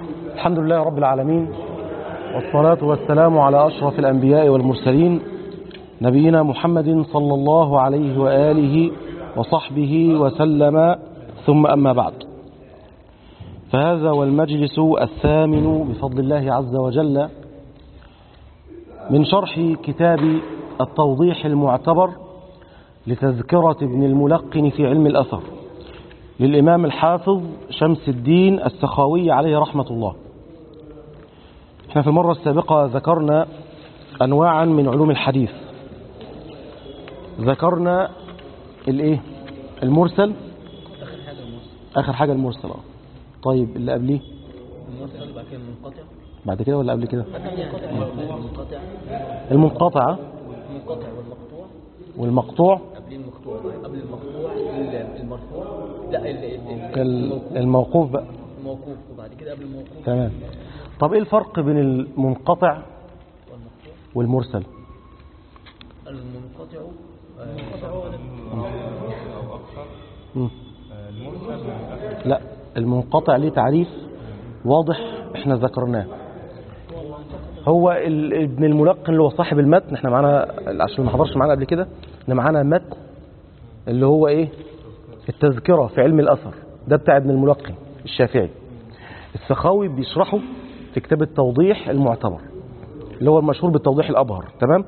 الحمد لله رب العالمين والصلاة والسلام على أشرف الأنبياء والمرسلين نبينا محمد صلى الله عليه وآله وصحبه وسلم ثم أما بعد فهذا والمجلس الثامن بفضل الله عز وجل من شرح كتاب التوضيح المعتبر لتذكرة ابن الملقن في علم الأثر للإمام الحافظ شمس الدين السخاوي عليه رحمة الله احنا في المرة السابقة ذكرنا أنواعا من علوم الحديث ذكرنا الايه المرسل اخر حاجه المرسل آخر حاجة المرسل آه. طيب اللي قبليه المرسل بعد كده المنقطع بعد كده ولا قبل كده المنقطع المنقطعة المنقطع والمقطوع والمقطوع قبل المقطوع قبل المقطوع ال- المرفوع لا ال- ال- كال- الموقوف الموقوف بقى الموقوف وبعد كده قبل الموقوف تمام طب ايه الفرق بين المنقطع والمقطوع والمرسل المنقطع مم. لا المنقطع ليه تعريف واضح احنا ذكرناه هو ال- ابن الملقن اللي هو صاحب المتن احنا معانا عشان ما حضرش معانا قبل كده احنا معانا متن اللي هو ايه التذكرة في علم الأثر ده بتاع ابن الملقن الشافعي السخاوي بيشرحه في كتاب التوضيح المعتبر اللي هو المشهور بالتوضيح الأبهر تمام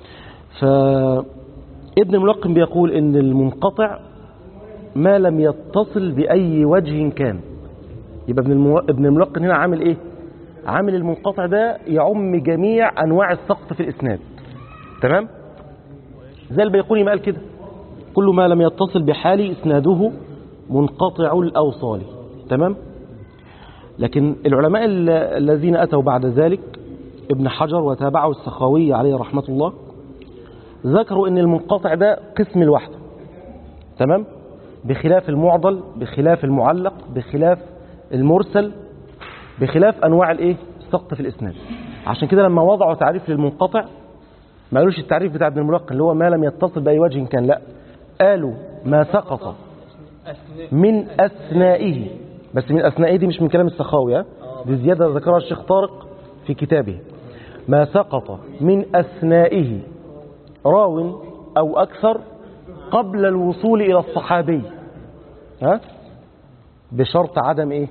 فابن الملقن بيقول ان المنقطع ما لم يتصل بأي وجه كان يبقى ابن المو... ابن الملقن هنا عامل ايه عامل المنقطع ده يعم جميع انواع السقط في الاسناد تمام زي البيقوني ما قال كده كل ما لم يتصل بحال اسناده منقطع الاوصال تمام لكن العلماء ال- الذين اتوا بعد ذلك ابن حجر وتابعه السخاوي عليه رحمه الله ذكروا ان المنقطع ده قسم لوحده تمام بخلاف المعضل بخلاف المعلق بخلاف المرسل بخلاف انواع الايه السقط في الاسناد عشان كده لما وضعوا تعريف للمنقطع ما قالوش التعريف بتاع ابن الملقن اللي هو ما لم يتصل باي وجه كان لا قالوا ما سقط اثناء من اثنائه بس من اثنائه دي مش من كلام السخاوي ها دي زياده ذكرها الشيخ طارق في كتابه ما سقط من اثنائه راو او اكثر قبل الوصول الى الصحابي ها بشرط عدم ايه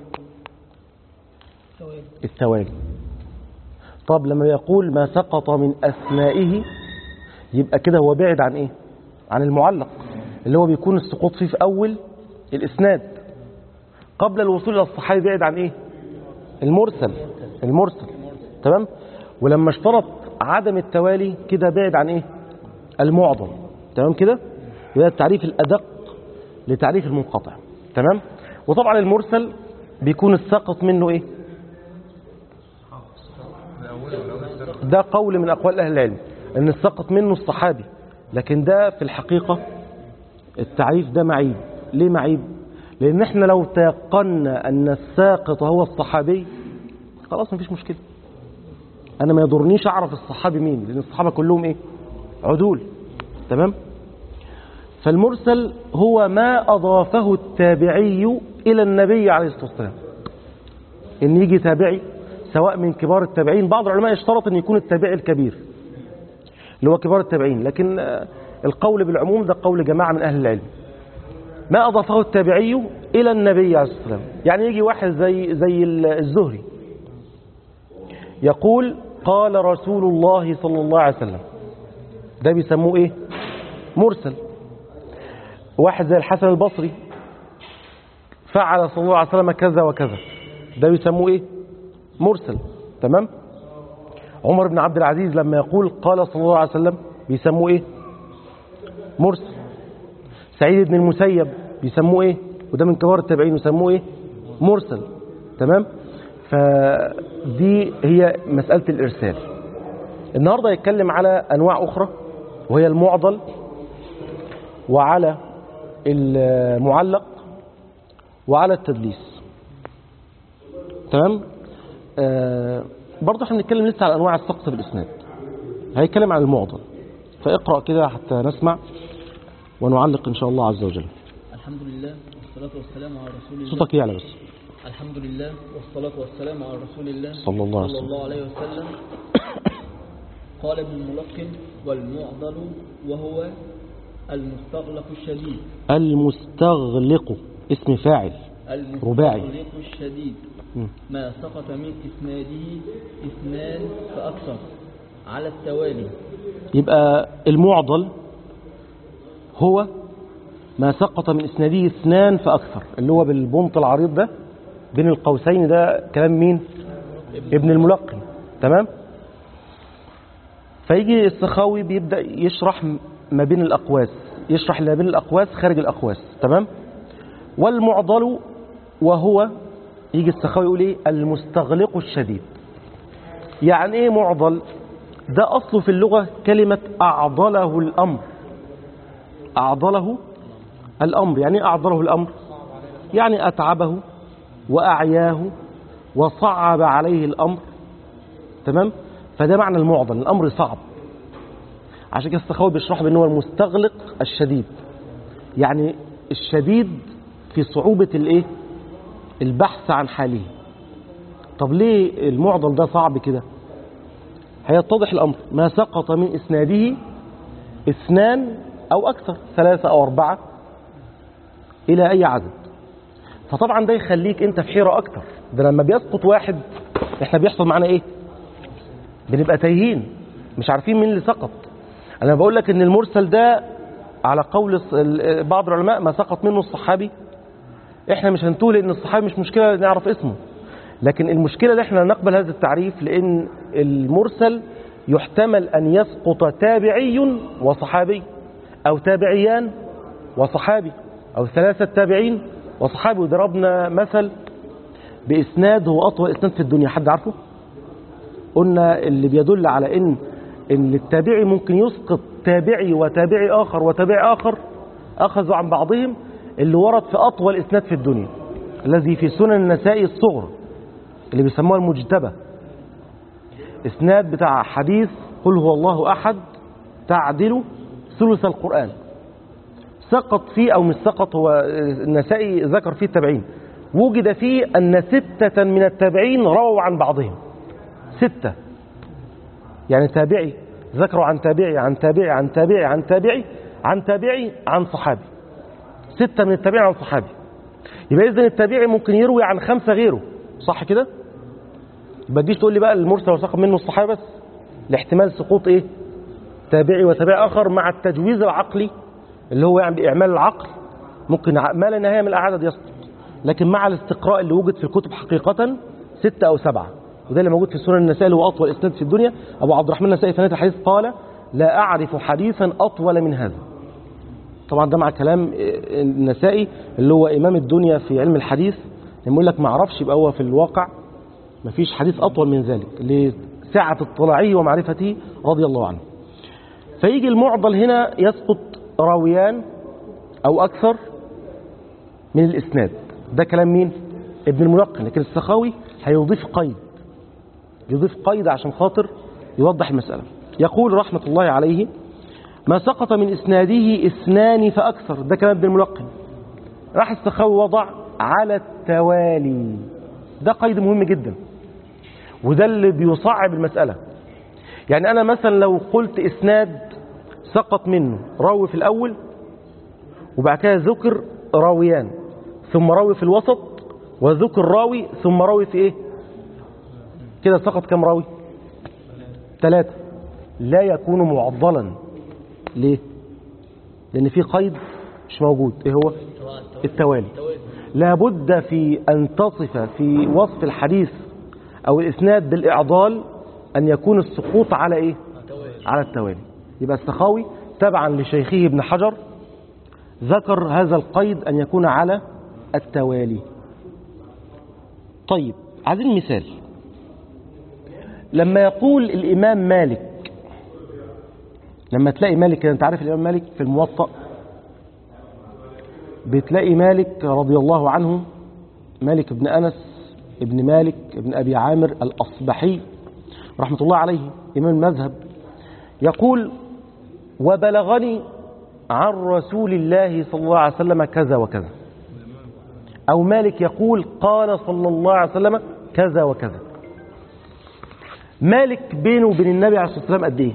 التوالي طب لما يقول ما سقط من اثنائه يبقى كده هو بعد عن ايه عن المعلق اللي هو بيكون السقوط فيه في اول الاسناد قبل الوصول الى الصحابي بعد عن ايه المرسل المرسل تمام ولما اشترط عدم التوالي كده بعد عن ايه المعضل تمام كده يبقى التعريف الادق لتعريف المنقطع تمام وطبعا المرسل بيكون السقط منه ايه ده قول من اقوال اهل العلم ان السقط منه الصحابي لكن ده في الحقيقه التعريف ده معيب ليه معيب لان احنا لو تيقنا ان الساقط هو الصحابي خلاص مفيش مشكله انا ما يضرنيش اعرف الصحابي مين لان الصحابه كلهم ايه عدول تمام فالمرسل هو ما اضافه التابعي الى النبي عليه الصلاه والسلام ان يجي تابعي سواء من كبار التابعين بعض العلماء اشترط ان يكون التابعي الكبير اللي هو كبار التابعين لكن آه، القول بالعموم ده قول جماعه من اهل العلم ما اضافه التابعي الى النبي عليه الصلاه والسلام يعني يجي واحد زي زي الزهري يقول قال رسول الله صلى الله عليه وسلم ده بيسموه ايه مرسل واحد زي الحسن البصري فعل صلى الله عليه وسلم كذا وكذا ده بيسموه ايه مرسل تمام عمر بن عبد العزيز لما يقول قال صلى الله عليه وسلم بيسموه ايه مرسل سعيد بن المسيب بيسموه ايه وده من كبار التابعين يسموه ايه مرسل تمام فدي هي مسألة الإرسال النهاردة يتكلم على أنواع أخرى وهي المعضل وعلى المعلق وعلى التدليس تمام آه برضه احنا بنتكلم لسه على انواع السقط في الاسناد هيتكلم عن المعضل فاقرا كده حتى نسمع ونعلق ان شاء الله عز وجل الحمد لله والصلاة والسلام على رسول الله صوتك يعلى بس الحمد لله والصلاة والسلام على رسول الله صلى الله عليه صلى وسلم. الله عليه وسلم قال ابن الملقن والمعضل وهو المستغلق الشديد المستغلق اسم فاعل رباعي. المستغلق الشديد مم. ما سقط من إسناده اثنان فأكثر على التوالي يبقى المعضل هو ما سقط من اسناده اثنان فاكثر اللي هو بالبنط العريض ده بين القوسين ده كلام مين ابن الملقن تمام فيجي السخاوي بيبدا يشرح ما بين الاقواس يشرح ما بين الاقواس خارج الاقواس تمام والمعضل وهو يجي السخاوي يقول ايه المستغلق الشديد يعني ايه معضل ده أصله في اللغة كلمة أعضله الأمر أعضله الأمر يعني إيه أعضله الأمر يعني أتعبه وأعياه وصعب عليه الأمر تمام فده معنى المعضل الأمر صعب عشان كده السخاوي بيشرح بأنه هو المستغلق الشديد يعني الشديد في صعوبة الإيه البحث عن حاله طب ليه المعضل ده صعب كده هيتضح الأمر ما سقط من إسناده اثنان أو أكثر ثلاثة أو أربعة إلى أي عدد فطبعا ده يخليك أنت في حيرة أكتر ده لما بيسقط واحد إحنا بيحصل معنا إيه بنبقى تايهين مش عارفين مين اللي سقط أنا بقول لك إن المرسل ده على قول الص- ال- بعض العلماء ما سقط منه الصحابي إحنا مش هنتوه لأن الصحابي مش مشكلة نعرف اسمه لكن المشكلة اللي احنا نقبل هذا التعريف لأن المرسل يحتمل أن يسقط تابعي وصحابي أو تابعيان وصحابي أو ثلاثة تابعين وصحابي وضربنا مثل بإسناد هو أطول إسناد في الدنيا حد عارفه؟ قلنا اللي بيدل على إن إن التابعي ممكن يسقط تابعي وتابعي آخر وتابعي آخر أخذوا عن بعضهم اللي ورد في أطول إسناد في الدنيا الذي في سنن النسائي الصغر اللي بيسموها المجتبى اسناد بتاع حديث قل هو الله احد تعدل ثلث القران سقط فيه او مش سقط هو النسائي ذكر فيه التابعين وجد فيه ان سته من التابعين رووا عن بعضهم سته يعني تابعي ذكروا عن تابعي عن تابعي عن تابعي عن تابعي عن تابعي عن صحابي سته من التابعين عن صحابي يبقى اذا التابعي ممكن يروي عن خمسه غيره صح كده ما تجيش تقول لي بقى المرسل وسقط منه الصحابه بس لاحتمال سقوط ايه تابعي وتابعي اخر مع التجويز العقلي اللي هو يعني باعمال العقل ممكن ع- ما لا نهايه من الاعداد يسقط لكن مع الاستقراء اللي وجد في الكتب حقيقه ستة او سبعة وده اللي موجود في سنن النسائي اللي هو اطول اسناد في الدنيا ابو عبد الرحمن النسائي في نهايه الحديث قال لا اعرف حديثا اطول من هذا طبعا ده مع كلام النسائي اللي هو امام الدنيا في علم الحديث لما يقول لك ما اعرفش يبقى هو في الواقع ما فيش حديث اطول من ذلك لسعه اطلاعه ومعرفته رضي الله عنه فيجي المعضل هنا يسقط راويان او اكثر من الاسناد ده كلام مين ابن الملقن لكن السخاوي هيضيف قيد يضيف قيد عشان خاطر يوضح المساله يقول رحمه الله عليه ما سقط من إسناده اثنان فأكثر ده كلام ابن الملقن راح السخاوي وضع على التوالي ده قيد مهم جدا وده اللي بيصعب المسألة يعني أنا مثلا لو قلت إسناد سقط منه راوي في الأول وبعد كده ذكر راويان ثم راوي في الوسط وذكر راوي ثم راوي في إيه كده سقط كم راوي ثلاثة لا يكون معضلا ليه لأن في قيد مش موجود إيه هو التوالي لابد في أن تصف في وصف الحديث أو الإسناد بالإعضال أن يكون السقوط على إيه على التوالي يبقى السخاوي تبعا لشيخه ابن حجر ذكر هذا القيد أن يكون على التوالي طيب عايزين مثال لما يقول الإمام مالك لما تلاقي مالك كده انت عارف الإمام مالك في الموطأ بتلاقي مالك رضي الله عنه مالك بن أنس ابن مالك ابن أبي عامر الأصبحي رحمة الله عليه إمام المذهب يقول وبلغني عن رسول الله صلى الله عليه وسلم كذا وكذا أو مالك يقول قال صلى الله عليه وسلم كذا وكذا مالك بينه وبين النبي عليه الصلاة والسلام قد إيه؟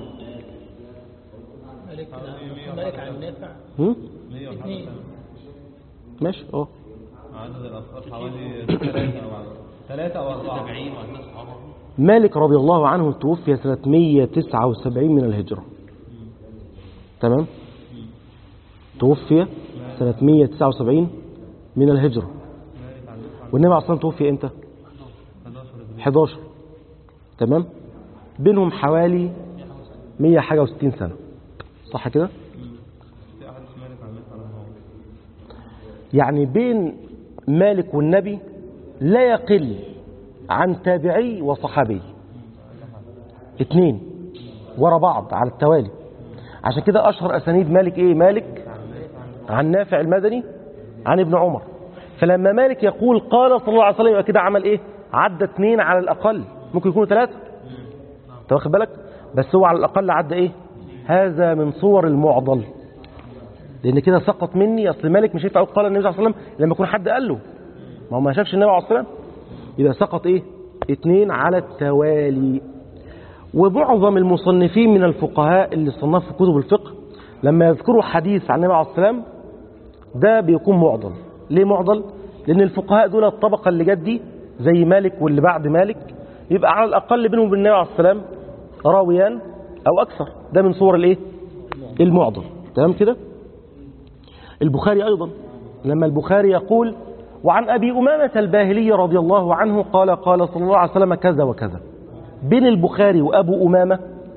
مالك مالك عن نافع هم؟ اثنين ماشي اه عدد الأصحاب حوالي ثلاثة أو ثلاثة أو أربعة مالك رضي الله عنه توفي سنة 179 من الهجرة تمام توفي سنة 179 من الهجرة والنبي عليه الصلاة والسلام توفي امتى 11 تمام بينهم حوالي 100 حاجة و60 سنة صح كده في أحد مالك عن نافع عن هو يعني بين مالك والنبي لا يقل عن تابعي وصحابي اتنين ورا بعض على التوالي عشان كده اشهر اسانيد مالك ايه مالك عن نافع المدني عن ابن عمر فلما مالك يقول قال صلى الله عليه وسلم يبقى كده عمل ايه عدى اتنين على الاقل ممكن يكونوا ثلاثة انت واخد بالك بس هو على الاقل عدى ايه هذا من صور المعضل لان كده سقط مني اصل مالك مش هينفع يقول قال النبي صلى الله عليه وسلم لما يكون حد قال له ما هو ما شافش النبي عليه الصلاه والسلام يبقى سقط ايه اتنين على التوالي ومعظم المصنفين من الفقهاء اللي صنفوا كتب الفقه لما يذكروا حديث عن النبي عليه الصلاه والسلام ده بيكون معضل ليه معضل لان الفقهاء دول الطبقه اللي جت دي زي مالك واللي بعد مالك يبقى على الاقل بينهم وبين النبي عليه الصلاه والسلام راويان او اكثر ده من صور الايه المعضل تمام كده البخاري أيضا لما البخاري يقول وعن أبي أمامة الباهلي رضي الله عنه قال قال صلى الله عليه وسلم كذا وكذا بين البخاري وأبو أمامة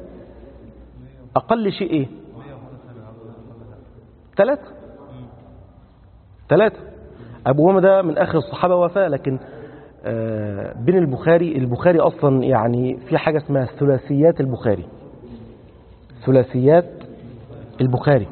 أقل شيء إيه ثلاثة ثلاثة أبو أمامة ده من آخر الصحابة وفاة لكن آه، بين البخاري البخاري أصلا يعني في حاجة اسمها ثلاثيات البخاري ثلاثيات البخاري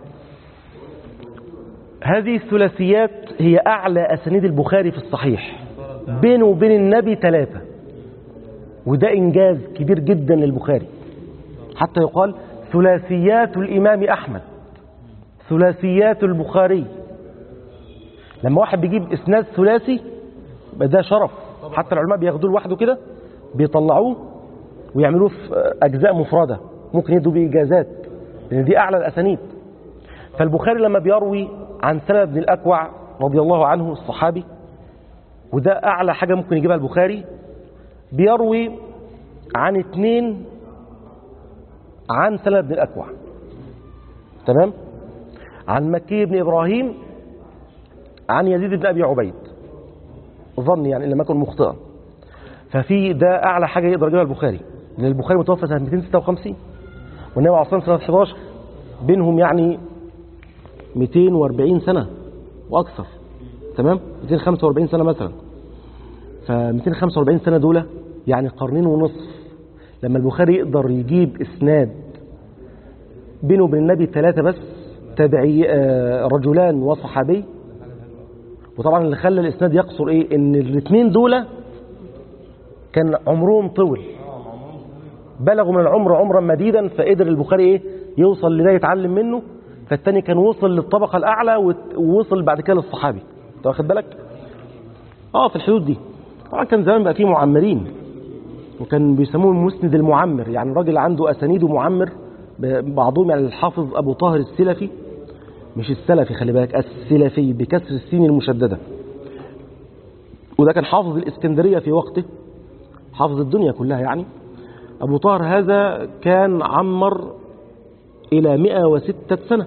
هذه الثلاثيات هي أعلى أسانيد البخاري في الصحيح بينه وبين النبي ثلاثة وده إنجاز كبير جدا للبخاري حتى يقال ثلاثيات الإمام أحمد ثلاثيات البخاري لما واحد بيجيب إسناد ثلاثي يبقى ده شرف حتى العلماء بياخدوه لوحده كده بيطلعوه ويعملوه في أجزاء مفردة ممكن يدوا بيه إجازات لأن دي أعلى الأسانيد فالبخاري لما بيروي عن سلمة بن الأكوع رضي الله عنه الصحابي وده أعلى حاجة ممكن يجيبها البخاري بيروي عن اتنين عن سلمة بن الأكوع تمام عن مكي بن إبراهيم عن يزيد بن أبي عبيد ظني يعني إن لم يكن مخطئا ففي ده أعلى حاجة يقدر يجيبها البخاري لأن البخاري متوفى سنة 256 والنبي عليه الصلاة والسلام سنة 11 بينهم يعني 240 سنة وأكثر تمام 245 سنة مثلا ف 245 سنة دول يعني قرنين ونصف لما البخاري يقدر يجيب إسناد بينه وبين النبي ثلاثة بس تابعي آه، رجلان وصحابي وطبعا اللي خلى الإسناد يقصر إيه إن الاثنين دول كان عمرهم طول بلغوا من العمر عمرا مديدا فقدر البخاري ايه يوصل لده يتعلم منه فالتاني كان وصل للطبقة الأعلى وت- ووصل بعد كده للصحابي انت واخد بالك اه في الحدود دي طبعا كان زمان بقى فيه معمرين وكان بيسموه المسند المعمر يعني راجل عنده أسانيد معمر ب- بعضهم يعني الحافظ أبو طاهر السلفي مش السلفي خلي بالك السلفي بكسر السين المشددة وده كان حافظ الإسكندرية في وقته حافظ الدنيا كلها يعني أبو طاهر هذا كان عمر إلى 106 سنة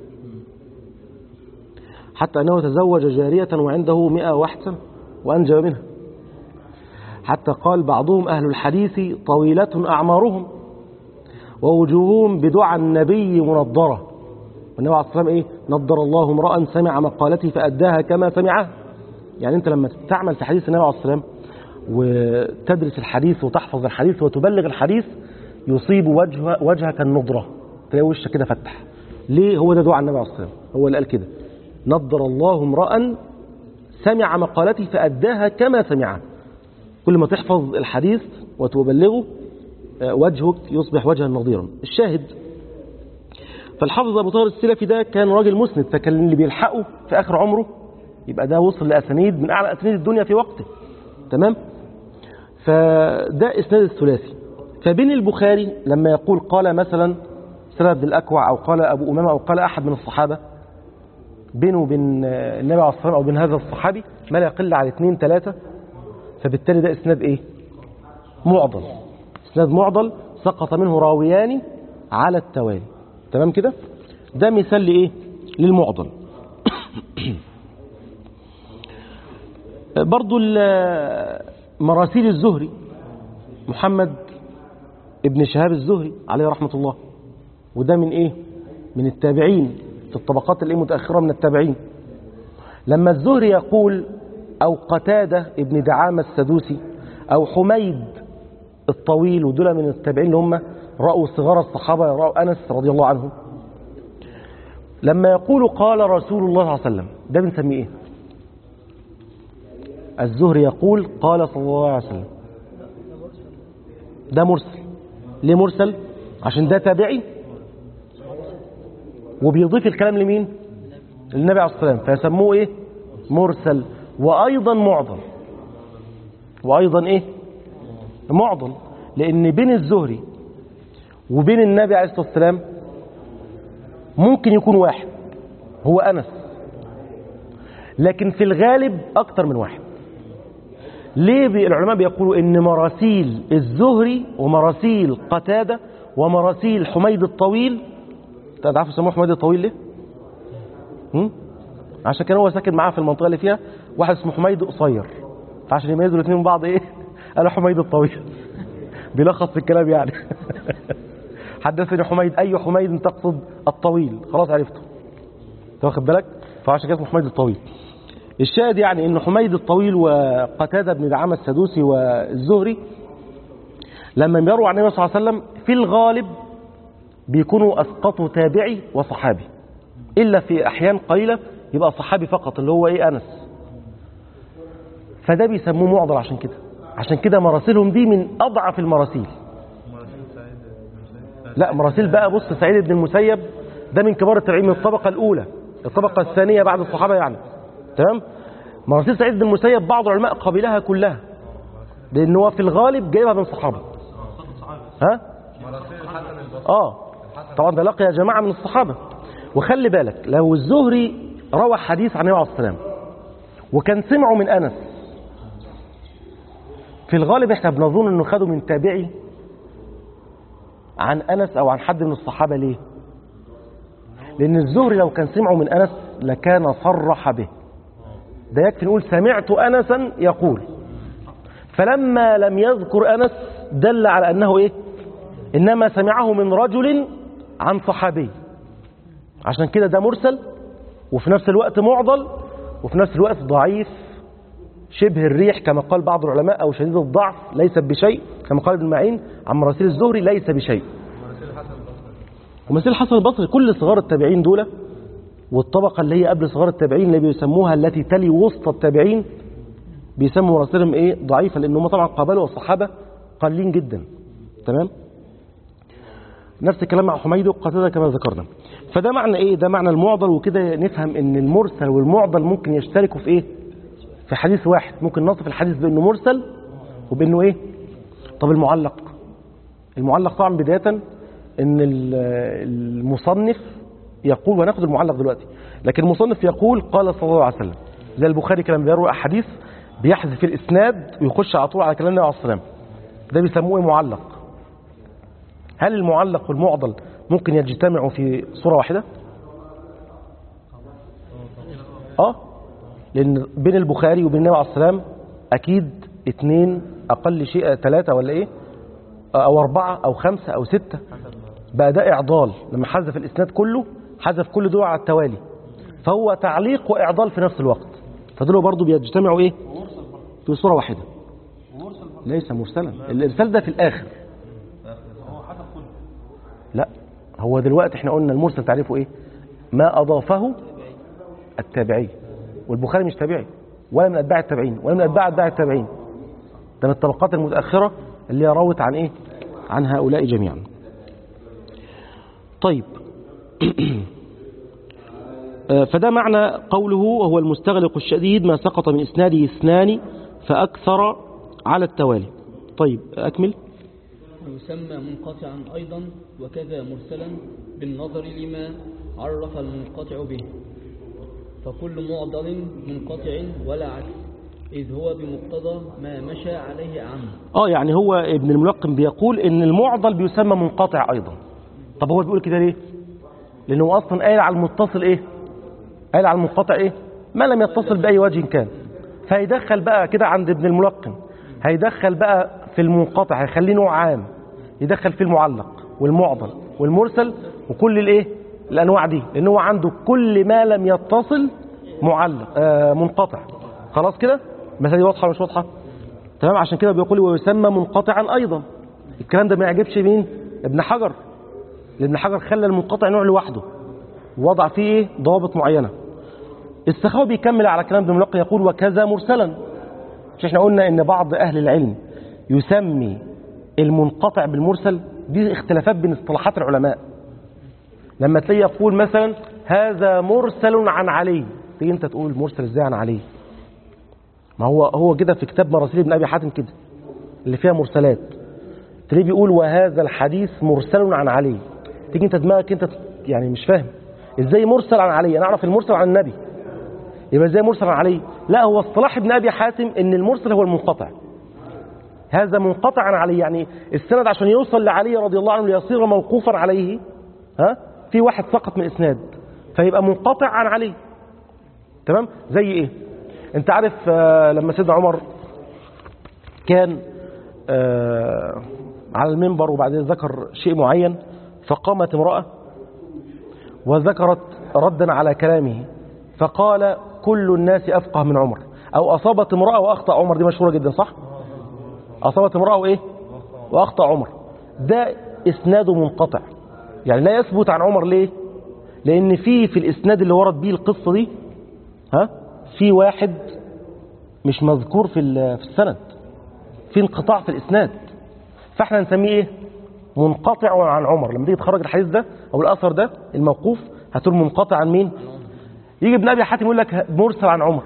حتى أنه تزوج جارية وعنده 101 سنة وأنجب منها حتى قال بعضهم أهل الحديث طويلة أعمارهم ووجوههم بدعى النبي منضرة والنبي عليه الصلاة والسلام إيه نضر الله امرأ سمع مقالتي فأداها كما سمعها يعني أنت لما تعمل في حديث النبي عليه الصلاة والسلام وتدرس الحديث وتحفظ الحديث وتبلغ الحديث يصيب وجه وجهك النضرة تلاقي وشك كده فتح ليه هو ده دعاء النبي عليه الصلاة والسلام هو اللي قال كده نضر الله امرأ سمع مقالتي فأداها كما سمعها كل ما تحفظ الحديث وتبلغه آه، وجهك يصبح وجها نظيرا الشاهد فالحافظ أبو طاهر السلفي ده كان راجل مسند فكان اللي بيلحقه في آخر عمره يبقى ده وصل لأسانيد من أعلى أسانيد الدنيا في وقته تمام فده إسناد الثلاثي فبين البخاري لما يقول قال مثلا سلمة بن الأكوع أو قال أبو أمامة أو قال أحد من الصحابة بينه وبين آه، النبي عليه الصلاة والسلام أو بين هذا الصحابي ما لا يقل عن اثنين ثلاثة فبالتالي ده إسناد إيه معضل إسناد معضل سقط منه راويان على التوالي تمام كده ده مثال لإيه للمعضل برضو ال- مراسيل الزهري محمد ابن شهاب الزهري عليه رحمة الله وده من ايه من التابعين في الطبقات اللي متأخرة من التابعين لما الزهري يقول أو قتادة ابن دعامة السدوسي أو حميد الطويل ودول من التابعين اللي هم رأوا صغار الصحابة رأوا أنس رضي الله عنه لما يقول قال رسول الله صلى الله عليه وسلم ده بنسميه ايه الزهري يقول قال صلى الله عليه وسلم ده مرسل ليه مرسل عشان ده تابعي وبيضيف الكلام لمين للنبي عليه الصلاة والسلام فيسموه ايه مرسل وايضا معضل وايضا ايه معضل لان بين الزهري وبين النبي عليه الصلاة والسلام ممكن يكون واحد هو أنس لكن في الغالب أكتر من واحد ليه بي العلماء بيقولوا ان مراسيل الزهري ومراسيل قتادة ومراسيل حميد الطويل انت عارف يسموه حميد الطويل ليه هم؟ عشان كان هو ساكن معاه في المنطقة اللي فيها واحد اسمه حميد قصير فعشان يميزوا الاثنين من بعض ايه قالوا حميد الطويل بيلخص في الكلام يعني حدثني حميد اي حميد تقصد الطويل خلاص عرفته انت واخد بالك فعشان كده اسمه حميد الطويل الشاهد يعني ان حميد الطويل وقتادة بن دعامة السدوسي والزهري لما يرووا عن النبي صلى الله عليه وسلم في الغالب بيكونوا اسقطوا تابعي وصحابي الا في احيان قليله يبقى صحابي فقط اللي هو ايه انس فده بيسموه معضل عشان كده عشان كده مراسيلهم دي من اضعف المراسيل لا مراسيل بقى بص سعيد بن المسيب ده من كبار التابعين من الطبقه الاولى الطبقه الثانيه بعد الصحابه يعني تمام مراسيل سعيد بن المسيب بعض العلماء قبلها كلها لان هو في الغالب جايبها من صحابه ها اه طبعا ده لقي جماعه من الصحابه وخلي بالك لو الزهري روى حديث عن النبي عليه الصلاه والسلام وكان سمعه من انس في الغالب احنا بنظن انه خده من تابعي عن انس او عن حد من الصحابه ليه لان الزهري لو كان سمعه من انس لكان صرح به ده يكفي نقول سمعت انسا يقول فلما لم يذكر انس دل على انه ايه انما سمعه من رجل عن صحابي عشان كده ده مرسل وفي نفس الوقت معضل وفي نفس الوقت ضعيف شبه الريح كما قال بعض العلماء او شديد الضعف ليس بشيء كما قال ابن معين عن مراسيل الزهري ليس بشيء ومثل الحسن البصري كل صغار التابعين دول والطبقة اللي هي قبل صغار التابعين اللي بيسموها التي تلي وسط التابعين بيسموا مراسلهم ايه ضعيفة لان هم طبعا قابلوا الصحابة قليلين جدا تمام نفس الكلام مع حميد وقتادة كما ذكرنا فده معنى ايه ده معنى المعضل وكده نفهم ان المرسل والمعضل ممكن يشتركوا في ايه في حديث واحد ممكن نصف الحديث بانه مرسل وبانه ايه طب المعلق المعلق طبعا بداية ان ال- المصنف يقول وناخد المعلق دلوقتي لكن المصنف يقول قال صلى الله عليه وسلم زي البخاري كلام بيروي احاديث بيحذف الاسناد ويخش على طول على كلام النبي عليه الصلاه والسلام ده بيسموه إيه معلق هل المعلق والمعضل ممكن يجتمعوا في صوره واحده اه لان بين البخاري وبين النبي عليه الصلاه والسلام اكيد اثنين اقل شيء ثلاثه ولا ايه او اربعه او خمسه او سته بقى ده اعضال لما حذف الاسناد كله حذف كل دول على التوالي فهو تعليق واعضال في نفس الوقت فدول برضو بيجتمعوا ايه في صوره واحده ليس مرسلا الارسال ده في الاخر لا هو دلوقتي احنا قلنا المرسل تعريفه ايه ما اضافه التابعي والبخاري مش تابعي ولا من اتباع التابعين ولا من اتباع اتباع التابعين ده من الطبقات المتاخره اللي هي روت عن ايه عن هؤلاء جميعا طيب آه، فده معنى قوله وهو المستغلق الشديد ما سقط من إسناده اثنان فأكثر على التوالي طيب أكمل ويسمى منقطعا أيضا وكذا مرسلا بالنظر لما عرف المنقطع به فكل معضل منقطع ولا عكس إذ هو بمقتضى ما مشى عليه أعم اه يعني هو ابن الملقن بيقول ان المعضل بيسمى منقطع ايضا طب هو بيقول كده ليه لانه هو اصلا قايل على المتصل ايه قايل على المنقطع ايه ما لم يتصل باي وجه كان فهيدخل بقى كده عند ابن الملقن هيدخل بقى في المنقطع هيخليه نوع عام يدخل فيه المعلق والمعضل والمرسل وكل الايه الانواع دي لان هو عنده كل ما لم يتصل معلق آه منقطع خلاص كده المسألة دي واضحه ولا مش واضحه تمام عشان كده بيقول ويسمى منقطعا ايضا الكلام ده ما يعجبش مين ابن حجر لان ابن حجر خلى المنقطع نوع لوحده وضع فيه ايه ضوابط معينه السخاوي بيكمل على كلام ابن ملقن يقول وكذا مرسلا مش احنا قلنا ان بعض اهل العلم يسمي المنقطع بالمرسل دي اختلافات بين اصطلاحات العلماء لما تلاقي يقول مثلا هذا مرسل عن علي تيجي انت تقول مرسل ازاي عن علي ما هو هو كده في كتاب مراسيل ابن ابي حاتم كده اللي فيها مرسلات تلاقيه بيقول وهذا الحديث مرسل عن علي تيجي انت دماغك انت يعني مش فاهم ازاي مرسل عن علي انا اعرف المرسل عن النبي يبقى ازاي مرسل عن علي لا هو اصطلاح ابن ابي حاتم ان المرسل هو المنقطع هذا منقطع عن علي يعني السند عشان يوصل لعلي رضي الله عنه ليصير موقوفا عليه ها في واحد سقط من اسناد فيبقى منقطع عن علي تمام زي ايه انت عارف آه، لما سيدنا عمر كان آه، على المنبر وبعدين ذكر شيء معين فقامت امرأة وذكرت ردا على كلامه فقال كل الناس أفقه من عمر أو أصابت امرأة وأخطأ عمر دي مشهورة جدا صح أصابت امرأة وإيه وأخطأ عمر ده إسناده منقطع يعني لا يثبت عن عمر ليه لأن في في الإسناد اللي ورد بيه القصة دي ها في واحد مش مذكور في ال- في السند في انقطاع في الإسناد فاحنا نسميه ايه منقطع عن عمر لما تيجي تخرج الحديث ده او الاثر ده الموقوف هتقول منقطع عن مين يجي ابن ابي حاتم يقول لك مرسل عن عمر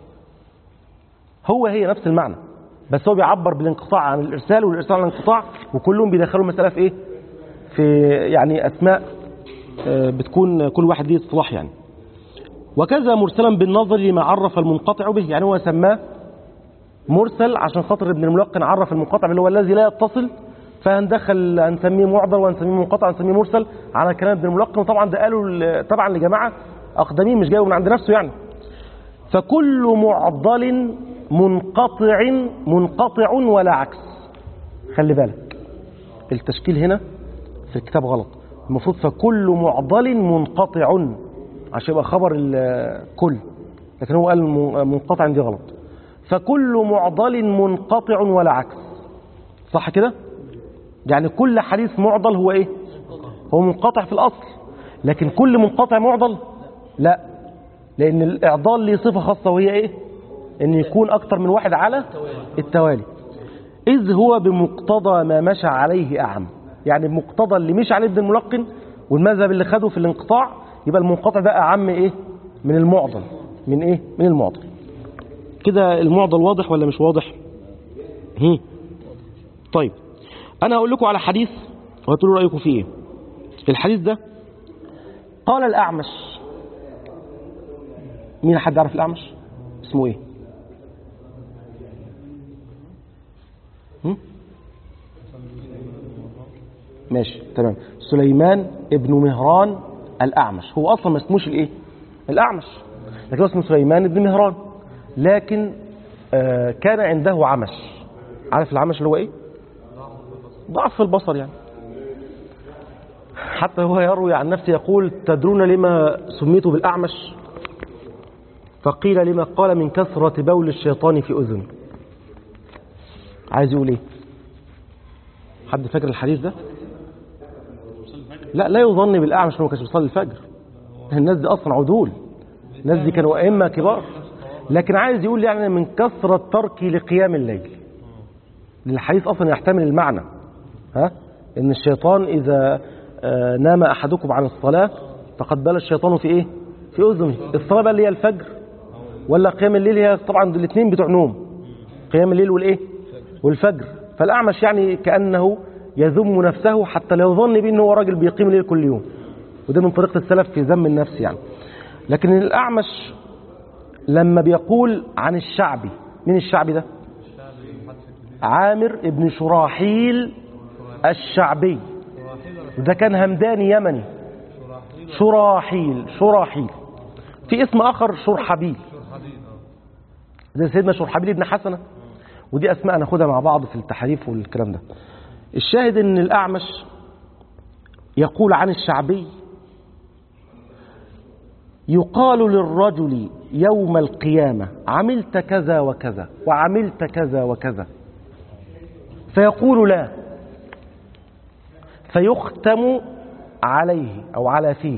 هو هي نفس المعنى بس هو بيعبر بالانقطاع عن الارسال والارسال عن الانقطاع وكلهم بيدخلوا المساله في ايه في يعني اسماء آه، بتكون كل واحد ليه اصطلاح يعني وكذا مرسلا بالنظر لما عرف المنقطع به يعني هو سماه مرسل عشان خاطر ابن الملقن عرف المنقطع اللي هو الذي لا يتصل فهندخل هنسميه معضل وهنسميه منقطع هنسميه مرسل على كلام ابن الملقن وطبعا ده قالوا ل- طبعا لجماعه اقدمين مش جايبوا من عند نفسه يعني فكل معضل منقطع منقطع ولا عكس خلي بالك التشكيل هنا في الكتاب غلط المفروض فكل معضل منقطع عشان يبقى خبر الكل لكن هو قال من- منقطع دي غلط فكل معضل منقطع ولا عكس صح كده يعني كل حديث معضل هو ايه هو منقطع في الاصل لكن كل منقطع معضل لا لان الاعضال ليه صفه خاصه وهي ايه ان يكون اكتر من واحد على التوالي اذ هو بمقتضى ما مشى عليه اعم يعني بمقتضى اللي مشى عليه ابن الملقن والمذهب اللي خده في الانقطاع يبقى المنقطع ده اعم ايه من المعضل من ايه من المعضل كده المعضل واضح ولا مش واضح هم. طيب انا هقول لكم على حديث وهتقولوا رايكم فيه ايه الحديث ده قال الاعمش مين حد يعرف الاعمش اسمه ايه هم؟ ماشي تمام سليمان ابن مهران الاعمش هو اصلا ما اسموش الايه الاعمش لكن هو اسمه سليمان ابن مهران لكن آه كان عنده عمش عارف العمش اللي هو ايه ضعف في البصر يعني حتى هو يروي عن نفسه يقول تدرون لما سميت بالأعمش فقيل لما قال من كثرة بول الشيطان في أذني عايز يقول ايه حد فاكر الحديث ده لا لا يظن بالأعمش انه ما كانش بيصلي الفجر الناس دي أصلا عدول الناس دي كانوا أئمة كبار لكن عايز يقول يعني من كثرة تركي لقيام الليل الحديث أصلا يحتمل المعنى ها إن الشيطان إذا آه، نام أحدكم عن الصلاة فقد بال الشيطان في إيه في أذنه الصلاة بقى اللي هي الفجر ولا قيام الليل هي طبعا الاثنين بتوع نوم قيام الليل والإيه والفجر فالأعمش يعني كأنه يذم نفسه حتى لا يظن به أنه هو راجل بيقيم الليل كل يوم وده من طريقة السلف في ذم النفس يعني لكن الأعمش لما بيقول عن الشعبي مين الشعبي ده عامر ابن شراحيل الشعبي ده كان همداني يمني شراحيل شراحيل في اسم آخر شرحبيل زي سيدنا شرحبيل ابن حسنة ودي أسماء ناخدها مع بعض في التحريف والكلام ده الشاهد ان الأعمش يقول عن الشعبي يقال للرجل يوم القيامة عملت كذا وكذا وعملت كذا وكذا فيقول لا فيختم عليه أو على فيه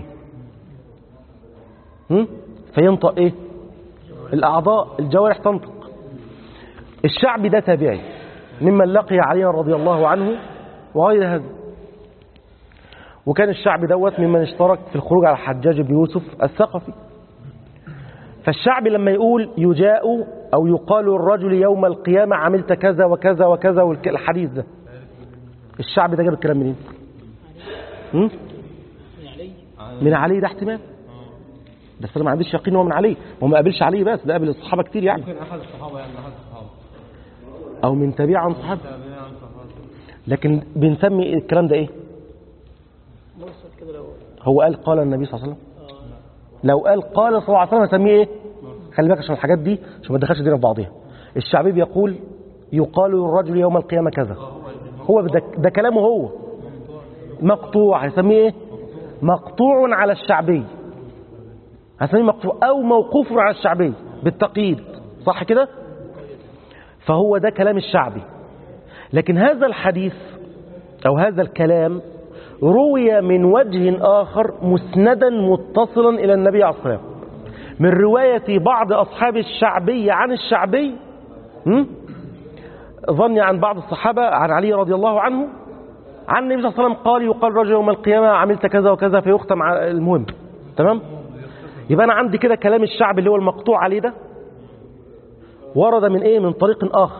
هم؟ فينطق إيه الأعضاء الجوارح تنطق الشعب ده تابعي ممن لقي علينا رضي الله عنه وغير هذا وكان الشعب دوت ممن اشترك في الخروج على الحجاج بن يوسف الثقفي فالشعب لما يقول يجاء أو يقال الرجل يوم القيامة عملت كذا وكذا وكذا والحديث ده الشعب ده جاب الكلام منين هم؟ من علي ده احتمال بس انا ما عنديش يقين هو من علي هو ما قابلش علي بس ده قابل الصحابه كتير يعني ممكن احد الصحابه يعني احد الصحابه او من تابع عن صحابه تابعين عن صحابه لكن بنسمي الكلام ده ايه مرسل كده لو هو قال قال النبي صلى الله عليه وسلم لو قال قال صلى الله عليه وسلم اسميه ايه خلي بالك عشان الحاجات دي عشان ما تدخلش الدنيا في بعضيها الشعبي بيقول يقال للرجل يوم القيامه كذا هو ده, ده كلامه هو مقطوع هيسميه ايه مقطوع على الشعبي هسميه مقطوع او موقوف على الشعبي بالتقييد صح كده فهو ده كلام الشعبي لكن هذا الحديث او هذا الكلام روي من وجه آخر مسندا متصلا إلى النبي عليه الصلاة والسلام من رواية بعض أصحاب الشعبي عن الشعبي هم؟ ظني عن بعض الصحابة عن علي رضي الله عنه عن النبي صلى الله عليه وسلم قال يقال رجل يوم القيامة عملت كذا وكذا فيختم على المهم تمام يبقى أنا عندي كده كلام الشعب اللي هو المقطوع عليه ده ورد من إيه من طريق آخر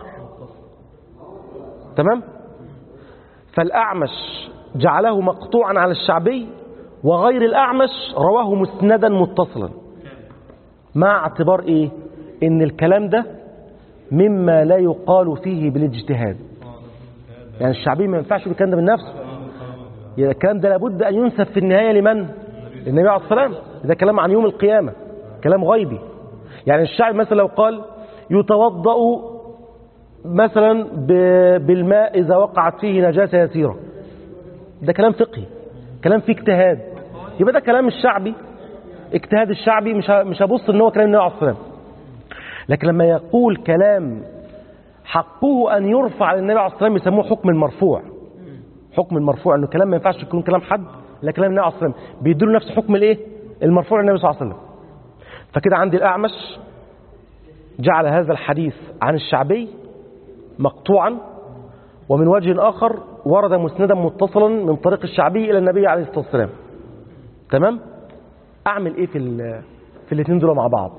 تمام فالأعمش جعله مقطوعا على الشعبي وغير الأعمش رواه مسندا متصلا مع اعتبار إيه إن الكلام ده مما لا يقال فيه بالاجتهاد يعني الشعبي ما ينفعش يقول الكلام ده من نفسه يعني الكلام ده لابد أن ينسب في النهاية لمن النبي عليه الصلاة والسلام ده كلام عن يوم القيامة كلام غيبي يعني الشعب مثلا لو قال يتوضأ مثلا ب- بالماء إذا وقعت فيه نجاسة يسيرة ده كلام فقهي كلام فيه اجتهاد يبقى ده كلام الشعبي اجتهاد الشعبي مش ه- مش هبص ان هو كلام النبي عليه الصلاه والسلام لكن لما يقول كلام حقه ان يرفع للنبي عليه الصلاه والسلام يسموه حكم المرفوع حكم المرفوع انه كلام ما ينفعش يكون كلام حد لا كلام النبي عليه الصلاه والسلام بيديله نفس حكم الايه المرفوع للنبي صلى الله عليه وسلم فكده عندي الاعمش جعل هذا الحديث عن الشعبي مقطوعا ومن وجه آخر ورد مسندا متصلا من طريق الشعبي إلى النبي عليه الصلاة والسلام تمام أعمل إيه في, ال- في الاثنين دول مع بعض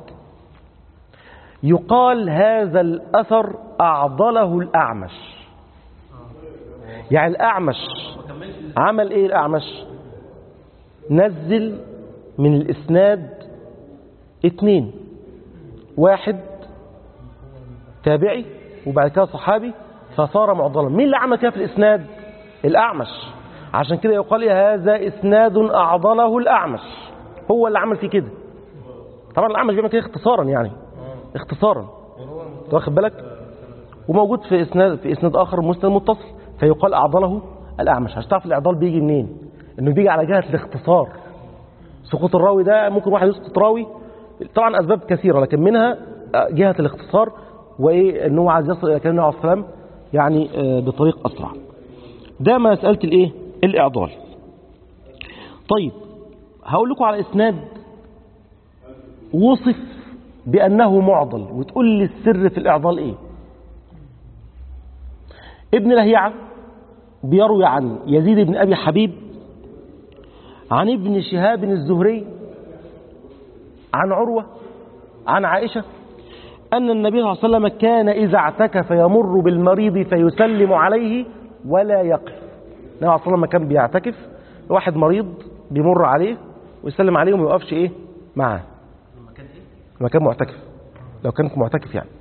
يقال هذا الأثر أعضله الأعمش يعني الأعمش عمل إيه الأعمش نزل من الإسناد اتنين واحد تابعي وبعد كده صحابي فصار معضلا مين اللي عمل كده في الإسناد الأعمش عشان كده يقال إيه هذا إسناد أعضله الأعمش هو اللي عمل فيه كده طبعا الأعمش بيعمل كده اختصارا يعني اختصارا أنت واخد بالك وموجود في إسناد في إسناد آخر مسند متصل فيقال أعضله الأعمش عشان تعرف الإعضال بيجي منين إنه بيجي على جهة الاختصار سقوط الراوي ده ممكن واحد يسقط راوي طبعا أسباب كثيرة لكن منها جهة الاختصار وإيه إن هو عايز يصل إلى كلام النبي عليه الصلاة والسلام يعني آه، بطريق أسرع ده مسألة الإيه الإعضال طيب هقول لكم على إسناد وصف بأنه معضل وتقول لي السر في الإعضال إيه ابن لهيعة بيروي عن يزيد بن أبي حبيب عن ابن شهاب الزهري عن عروة عن عائشة أن النبي صلى الله عليه وسلم كان إذا اعتكف يمر بالمريض فيسلم عليه ولا يقف النبي صلى الله عليه وسلم كان بيعتكف واحد مريض بيمر عليه ويسلم عليه وما يوقفش إيه معاه لما كان معتكف لو كان معتكف يعني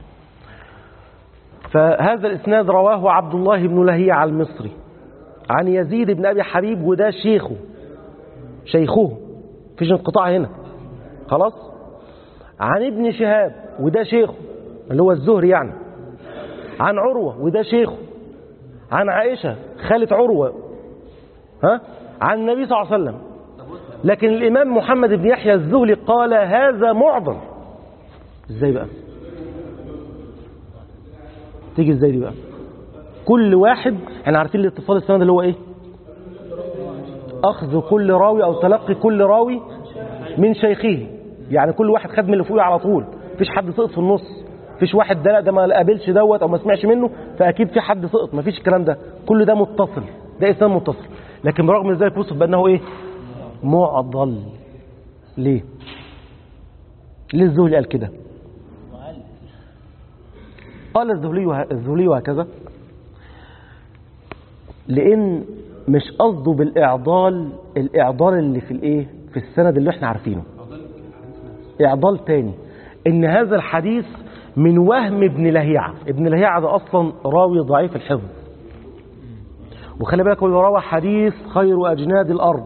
فهذا الإسناد رواه عبد الله بن لهيع المصري عن يزيد بن أبي حبيب وده شيخه شيخه فيش انقطاع هنا خلاص عن ابن شهاب وده شيخه اللي هو الزهري يعني عن عروة وده شيخه عن عائشة خالة عروة ها عن النبي صلى الله عليه وسلم لكن الإمام محمد بن يحيى الزهلي قال هذا معضل ازاي بقى تيجي ازاي دي بقى كل واحد احنا عارفين الاتصال السند اللي هو ايه اخذ كل راوي او تلقي كل راوي من شيخه يعني كل واحد خد من اللي فوقيه على طول مفيش حد سقط في النص مفيش واحد ده لا ده ما قابلش دوت او ما سمعش منه فاكيد في حد سقط مفيش الكلام ده كل ده متصل ده اسناد متصل لكن برغم من ذلك وصف بانه ايه معضل ليه ليه الزهري قال كده قال الزهري وه- الزهري وهكذا لان مش قصده بالاعضال الاعضال اللي في الايه في السند اللي احنا عارفينه اعضال تاني ان هذا الحديث من وهم ابن لهيعة ابن لهيعة ده اصلا راوي ضعيف الحفظ وخلي بالك هو روى حديث خير اجناد الارض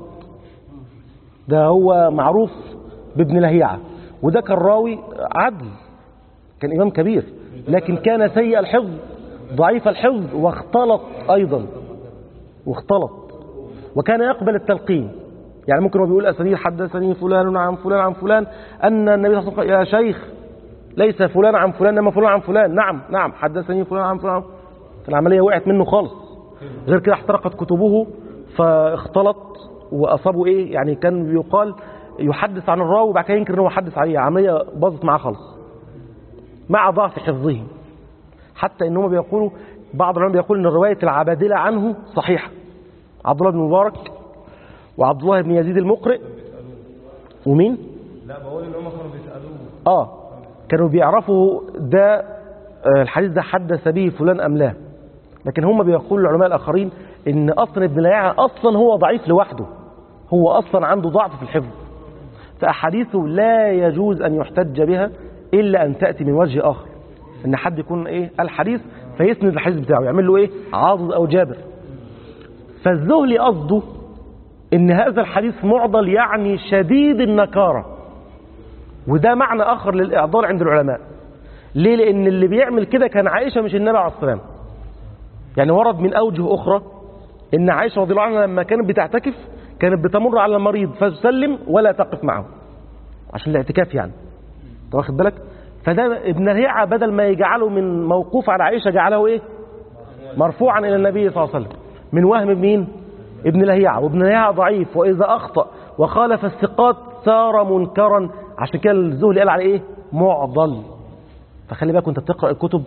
ده هو معروف بابن لهيعة وده كان راوي عدل كان إمام كبير لكن كان سيء الحفظ ضعيف الحفظ واختلط أيضا واختلط وكان يقبل التلقين يعني ممكن هو بيقول أسانيد حدثني فلان عن فلان عن فلان أن النبي صلى الله عليه وسلم يا شيخ ليس فلان عن فلان إنما فلان عن فلان نعم نعم حدثني فلان عن فلان فالعملية وقعت منه خالص غير كده احترقت كتبه فاختلط وأصابه إيه يعني كان بيقال يحدث عن الراوي وبعد كده ينكر ان هو حدث عليه عملية باظت معاه خالص مع ضعف حفظه حتى ان هم بيقولوا بعض العلماء بيقول ان روايه العبادله عنه صحيحه عبد الله بن مبارك وعبد الله بن يزيد المقرئ ومين لا بقول ان هم كانوا بيسالوه اه كانوا بيعرفوا ده آه، الحديث ده حدث به فلان ام لا لكن هم بيقولوا العلماء الاخرين ان اصلا ابن ليعة اصلا هو ضعيف لوحده هو اصلا عنده ضعف في الحفظ فاحاديثه لا يجوز ان يحتج بها الا ان تاتي من وجه اخر ان حد يكون ايه الحديث فيسند الحديث بتاعه يعمل له ايه عاضد او جابر فالذهلي قصده ان هذا الحديث معضل يعني شديد النكاره وده معنى اخر للاعضال عند العلماء ليه لان اللي بيعمل كده كان عائشه مش النبي عليه الصلاه والسلام يعني ورد من اوجه اخرى ان عائشه رضي الله عنها لما كانت بتعتكف كانت بتمر على المريض فتسلم ولا تقف معه عشان الاعتكاف يعني انت واخد بالك فده ابن ريعه بدل ما يجعله من موقوف على عائشه جعله ايه مرفوعا الى النبي صلى الله عليه وسلم من وهم مين ابن لهيعة وابن لهيعة ضعيف وإذا أخطأ وخالف الثقات صار منكرا عشان كده الزهري قال عليه إيه معضل فخلي بالك وانت بتقرأ الكتب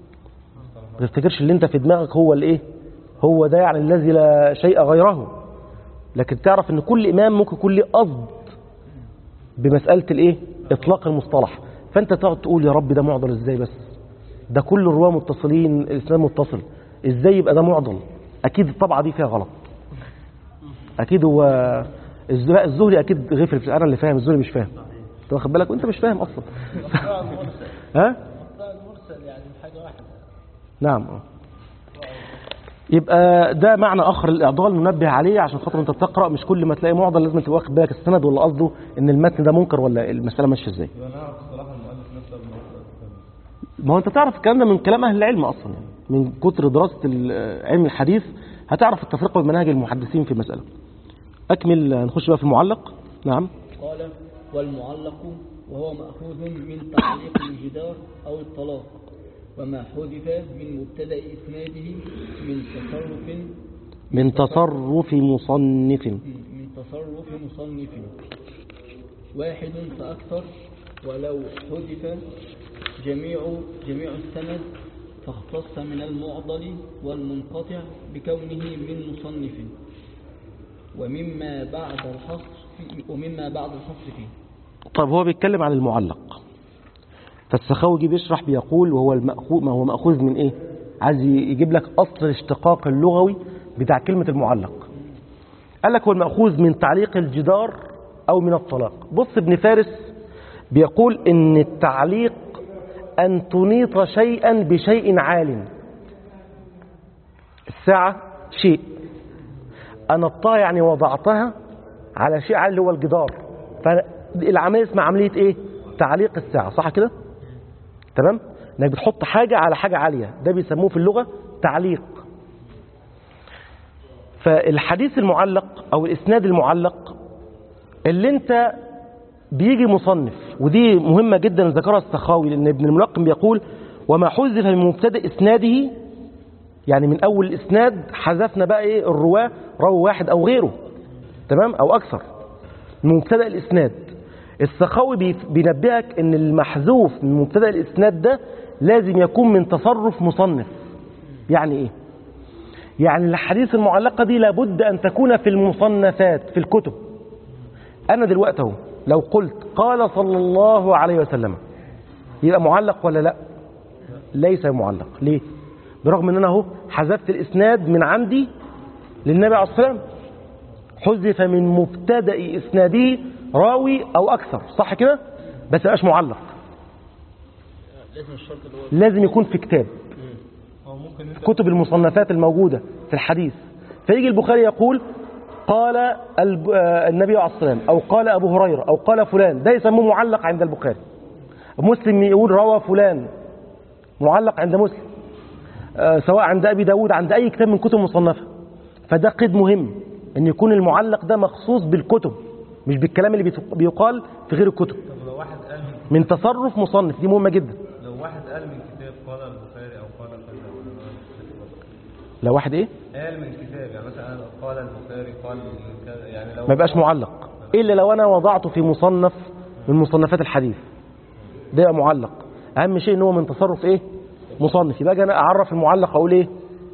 ما تفتكرش اللي انت في دماغك هو الايه هو ده يعني الذي لا شيء غيره لكن تعرف ان كل امام ممكن يكون له قصد بمسألة الايه اطلاق المصطلح فانت تقعد تقول يا رب ده معضل ازاي بس ده كل الرواه متصلين الاسلام متصل ازاي يبقى ده معضل اكيد الطبعه دي فيها غلط اكيد هو الز- لا، الزهري اكيد غفر في انا اللي فاهم الزهري مش فاهم انت واخد بالك وانت مش فاهم اصلا ها نعم آه. يبقى ده معنى اخر الاعضال ننبه عليه عشان خاطر انت بتقرا مش كل ما تلاقي معضل لازم تبقى واخد بالك السند ولا قصده ان المتن ده منكر ولا المساله ماشيه ازاي يبقى نعرف اصطلاح المؤلف نفسه قبل ما نقرأ الكتاب. ما هو انت تعرف الكلام ده من كلام اهل العلم اصلا يعني من كتر دراسه ال- علم الحديث هتعرف التفرقه بين مناهج المحدثين في المساله اكمل نخش بقى في المعلق نعم قال والمعلق وهو مأخوذ من تعليق الجدار أو الطلاق وما حذف من مبتدأ إسناده من تصرف من تصرف مصنف من تصرف مصنف واحد فأكثر ولو حذف جميع جميع السند فاختص من المعضل والمنقطع بكونه من مصنف ومما بعد الحصر في ومما بعد الحصر فيه طب هو بيتكلم عن المعلق فالسخاوي جه بيشرح بيقول وهو المأخوذ ما هو مأخوذ من ايه عايز يجيب لك اصل الاشتقاق اللغوي بتاع كلمة المعلق قال لك هو المأخوذ من تعليق الجدار او من الطلاق بص ابن فارس بيقول ان التعليق ان تنيط شيئا بشيء عال الساعة شيء أنطها يعني وضعتها على شيء عالي اللي هو الجدار فالعملية اسمها عملية ايه تعليق الساعة صح كده تمام انك بتحط حاجة على حاجة عالية ده بيسموه في اللغة تعليق فالحديث المعلق او الاسناد المعلق اللي انت بيجي مصنف ودي مهمة جدا ذكرها السخاوي لان ابن الملقم بيقول وما حذف من مبتدأ اسناده يعني من اول الاسناد حذفنا بقى ايه الرواه راوي واحد او غيره تمام او اكثر من مبتدا الاسناد السخاوي بي- بينبهك ان المحذوف من مبتدا الاسناد ده لازم يكون من تصرف مصنف يعني ايه يعني الحديث المعلقه دي لابد ان تكون في المصنفات في الكتب انا دلوقتي اهو لو قلت قال صلى الله عليه وسلم يبقى معلق ولا لا ليس معلق ليه برغم ان انا اهو حذفت الاسناد من عندي للنبي عليه الصلاه والسلام حذف من مبتدا اسناده راوي او اكثر صح كده بس ما يبقاش معلق لازم الشرط اللي هو لازم يكون في كتاب هو ممكن انت كتب المصنفات الموجوده في الحديث فيجي البخاري يقول قال الب- آه، النبي عليه الصلاه والسلام او قال ابو هريره او قال فلان ده يسموه معلق عند البخاري مسلم يقول روى فلان معلق عند مسلم آه، سواء عند ابي داود عند اي كتاب من كتب مصنفه فده قيد مهم ان يكون المعلق ده مخصوص بالكتب مش بالكلام اللي بيت- بيقال في غير الكتب طب لو واحد قال من من تصرف مصنف دي مهمه جدا لو واحد قال من كتاب قال البخاري او قال كذا ولا لو واحد ايه قال من كتاب يعني مثلا قال البخاري قال كذا يعني لو ما يبقاش معلق الا لو انا وضعته في مصنف من مصنفات الحديث ده يبقى معلق اهم شيء ان هو من تصرف ايه مصنف يبقى أجي انا اعرف المعلق اقول ايه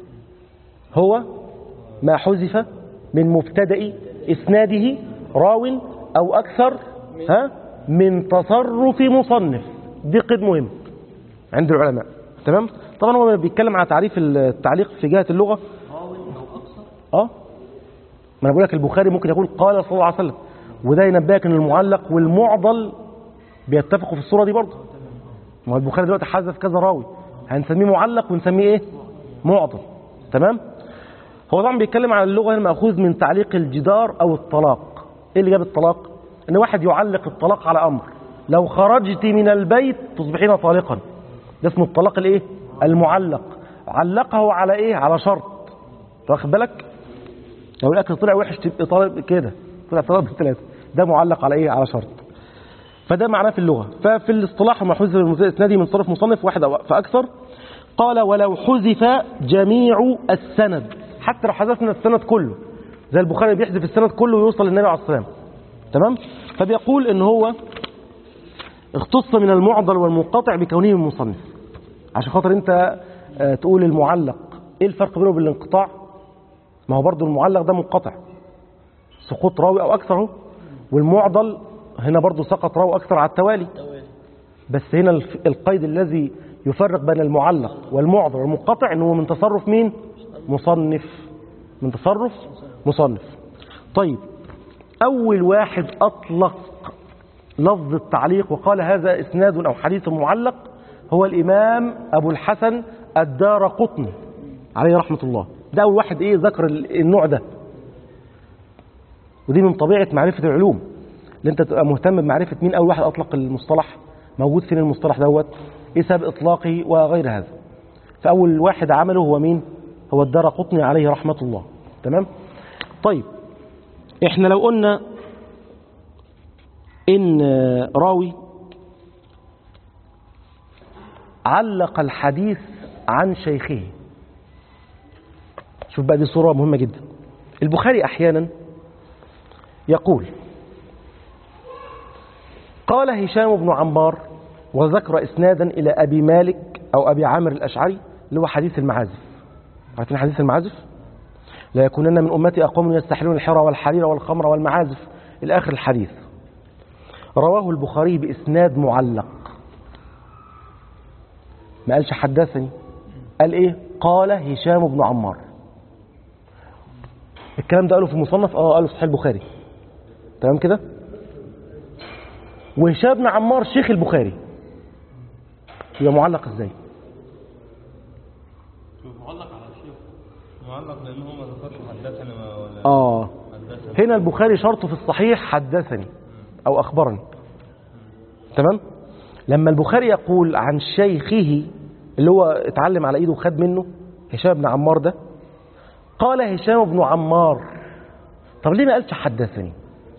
هو ما حذف من مبتدا اسناده راو او اكثر ها من تصرف مصنف دي قيد مهم عند العلماء تمام طبعا هو بيتكلم على تعريف التعليق في جهه اللغه اه ما انا بقول لك البخاري ممكن يقول قال صلى الله عليه وسلم وده ينبهك ان المعلق والمعضل بيتفقوا في الصوره دي برضه ما هو البخاري دلوقتي حذف كذا راوي هنسميه معلق ونسميه ايه معضل تمام هو طبعا بيتكلم على اللغه هنا ماخوذ من تعليق الجدار او الطلاق ايه اللي جاب الطلاق ان واحد يعلق الطلاق على امر لو خرجت من البيت تصبحين طالقا ده اسمه الطلاق الايه المعلق علقه على ايه على شرط واخد بالك لو الاكل طلع وحش تبقى طالب كده طلع طالب ثلاثه ده معلق على ايه على شرط فده معناه في اللغه ففي الاصطلاح ما حذف المبتدا الاسنادي من طرف مصنف واحد او فاكثر قال ولو حذف جميع السند حتى لو حذفنا السند كله زي البخاري بيحذف السند كله ويوصل للنبي عليه الصلاه والسلام تمام فبيقول ان هو اختص من المعضل والمنقطع بكونه من مصنف عشان خاطر انت آه، تقول المعلق ايه الفرق بينه وبين الانقطاع ما هو برضو المعلق ده منقطع سقوط راوي او اكثر اهو والمعضل هنا برضو سقط راوي اكثر على التوالي توالي بس هنا الف- القيد الذي يفرق بين المعلق والمعضل والمنقطع انه من تصرف مين مصنف من تصرف مصنف طيب اول واحد اطلق لفظ التعليق وقال هذا اسناد او حديث معلق هو الامام ابو الحسن الدار قطني عليه رحمه الله ده اول واحد ايه ذكر ال- النوع ده ودي من طبيعه معرفه العلوم اللي انت تبقى مهتم بمعرفه مين اول واحد اطلق المصطلح موجود فين المصطلح دوت ايه سبب اطلاقه وغير هذا فاول واحد عمله هو مين هو الدار قطني عليه رحمه الله تمام طيب احنا لو قلنا ان راوي علق الحديث عن شيخه شوف بقى دي صورة مهمة جدا البخاري أحيانا يقول قال هشام بن عمار وذكر إسنادا إلى أبي مالك أو أبي عامر الأشعري اللي هو حديث المعازف عارفين حديث المعازف لا يكونن من أمتي أقوم يستحلون الحرى والحرير والخمر والمعازف إلى آخر الحديث رواه البخاري بإسناد معلق ما قالش حدثني قال إيه قال هشام بن عمار الكلام ده قاله في المصنف اه قاله في صحيح البخاري تمام كده وهشام بن عمار شيخ البخاري يبقى معلق ازاي معلق لان هو ما ذكرش حدثني ما- ولا اه حدثني هنا البخاري شرطه في الصحيح حدثني او اخبرني تمام لما البخاري يقول عن شيخه اللي هو اتعلم على ايده وخد منه هشام بن عمار ده قال هشام بن عمار طب ليه ما قالش حدثني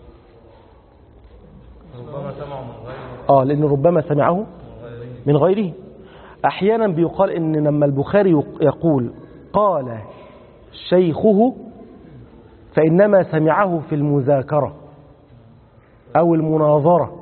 ربما سمعوا من غيره اه لان ربما سمعه من غيره من غيره احيانا بيقال ان لما البخاري يق- يقول قال شيخه فانما سمعه في المذاكره او المناظره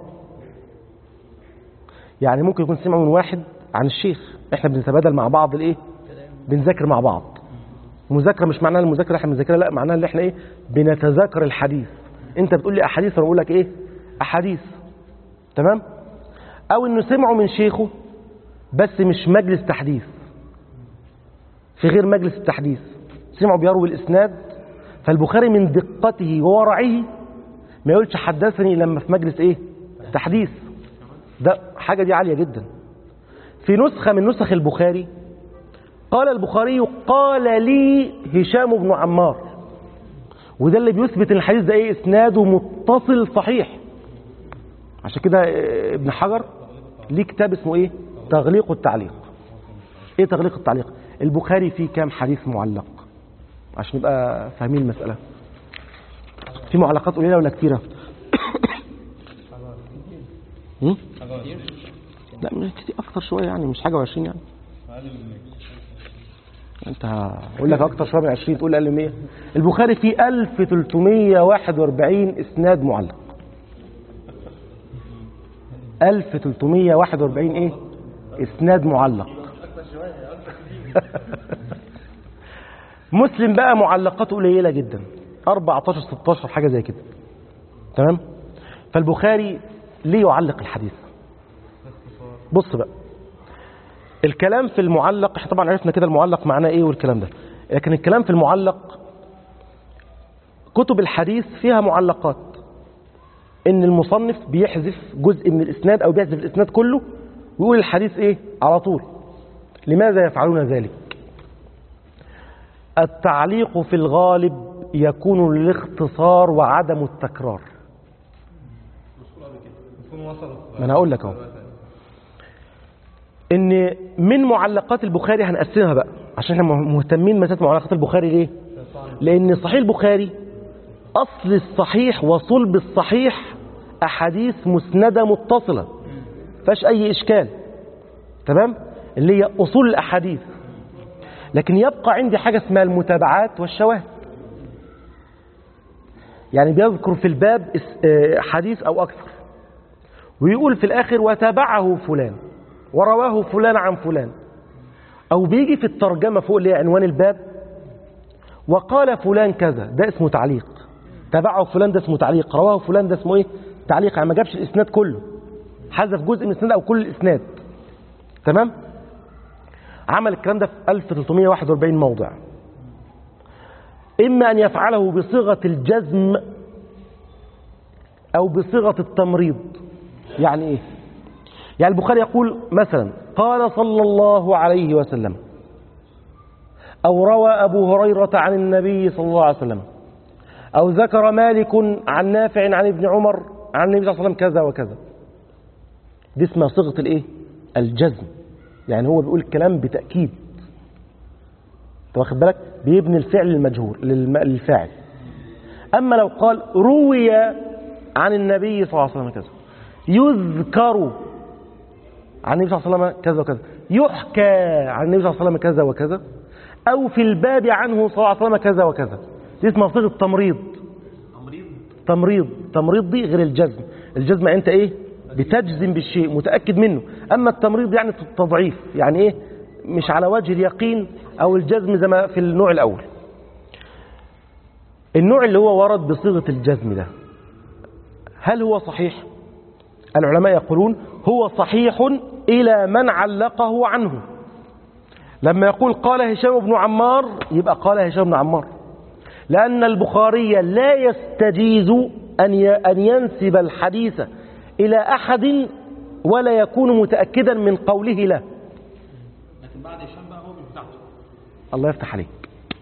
يعني ممكن يكون سمعه من واحد عن الشيخ احنا بنتبادل مع بعض الايه بنذاكر مع بعض مذاكره مش معناها المذاكره اللي احنا بنذاكرها لا معناها اللي احنا ايه بنتذاكر الحديث انت بتقول لي احاديث وانا بقول لك ايه احاديث تمام او انه سمعه من شيخه بس مش مجلس تحديث في غير مجلس التحديث سمعوا بيروي الاسناد فالبخاري من دقته وورعه ما يقولش حدثني لما في مجلس ايه تحديث ده حاجه دي عاليه جدا في نسخه من نسخ البخاري قال البخاري قال لي هشام بن عمار وده اللي بيثبت ان الحديث ده ايه اسناده متصل صحيح عشان كده آه، ابن حجر ليه كتاب اسمه ايه تغليق التعليق ايه تغليق التعليق البخاري فيه كام حديث معلق عشان نبقى فاهمين المسألة في معلقات قليلة ولا كتيرة هم؟ لا مش كتير اكتر شوية يعني مش حاجة وعشرين يعني اقل من 100 انت هقول لك اكتر شوية من 20 تقول اقل من 100 البخاري فيه 1341 اسناد معلق 1341 ايه اسناد معلق مسلم بقى معلقاته قليله جدا 14 16 حاجه زي كده تمام فالبخاري ليه يعلق الحديث بص بقى الكلام في المعلق احنا طبعا عرفنا كده المعلق معناه ايه والكلام ده لكن الكلام في المعلق كتب الحديث فيها معلقات ان المصنف بيحذف جزء من الاسناد او بيحذف الاسناد كله ويقول الحديث ايه على طول لماذا يفعلون ذلك التعليق في الغالب يكون للاختصار وعدم التكرار يكون وصل ما انا هقول لك اهو ان من معلقات البخاري هنقسمها بقى عشان احنا مهتمين مساله معلقات البخاري ليه لان صحيح البخاري اصل الصحيح وصلب الصحيح احاديث مسنده متصله فاش اي اشكال تمام اللي هي اصول الاحاديث لكن يبقى عندي حاجه اسمها المتابعات والشواهد يعني بيذكر في الباب اس- آه، حديث او اكثر ويقول في الاخر وتابعه فلان ورواه فلان عن فلان او بيجي في الترجمه فوق اللي هي عنوان الباب وقال فلان كذا ده اسمه تعليق تابعه فلان ده اسمه تعليق رواه فلان ده اسمه ايه تعليق يعني ما جابش الاسناد كله حذف جزء من الاسناد او كل الاسناد تمام عمل الكلام ده في 1341 موضع اما ان يفعله بصيغه الجزم او بصيغه التمريض يعني ايه يعني البخاري يقول مثلا قال صلى الله عليه وسلم أو روى أبو هريرة عن النبي صلى الله عليه وسلم أو ذكر مالك عن نافع عن ابن عمر عن النبي صلى الله عليه وسلم كذا وكذا دي اسمها صيغة الإيه؟ الجزم يعني هو بيقول الكلام بتأكيد أنت واخد بالك بيبني الفعل المجهول للم- للفاعل أما لو قال روي عن النبي صلى الله عليه وسلم كذا يذكر عن النبي صلى الله عليه وسلم كذا وكذا يحكى عن النبي صلى الله عليه وسلم كذا وكذا أو في الباب عنه صلى الله عليه وسلم كذا وكذا دي اسمها صيغة تمريض تمريض تمريض دي غير الجزم الجزم انت ايه بتجزم بالشيء متأكد منه أما التمريض يعني التضعيف يعني ايه مش على وجه اليقين أو الجزم زي ما في النوع الأول النوع اللي هو ورد بصيغة الجزم ده هل هو صحيح العلماء يقولون هو صحيح إلى من علقه عنه لما يقول قال هشام بن عمار يبقى قال هشام بن عمار لأن البخاري لا يستجيز أن ي- أن ينسب الحديث إلى أحد ولا يكون متأكدا من قوله له لكن بعد هشام بقى هو مش بتاعته الله يفتح عليك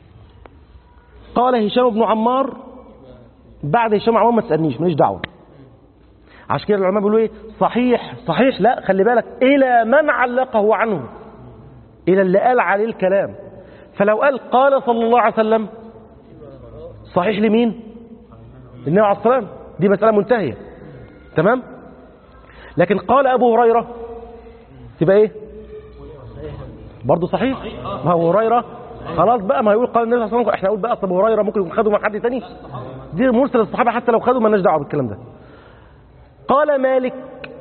قال هشام بن عمار بعد هشام عمار ما تسألنيش ماليش دعوة عشان كده العلماء بيقولوا ايه صحيح صحيح لا خلي بالك الى من علقه عنه الى اللي قال عليه الكلام فلو قال قال صلى الله عليه وسلم صحيح لمين النبي عليه الصلاه والسلام دي مساله منتهيه تمام لكن قال ابو هريره تبقى ايه برضه صحيح ما هو هريره خلاص بقى ما هيقول قال النبي صلى الله عليه وسلم احنا نقول بقى اصل ابو هريره ممكن يكون خده من حد تاني دي مرسل الصحابه حتى لو خدوا مالناش دعوه بالكلام ده قال مالك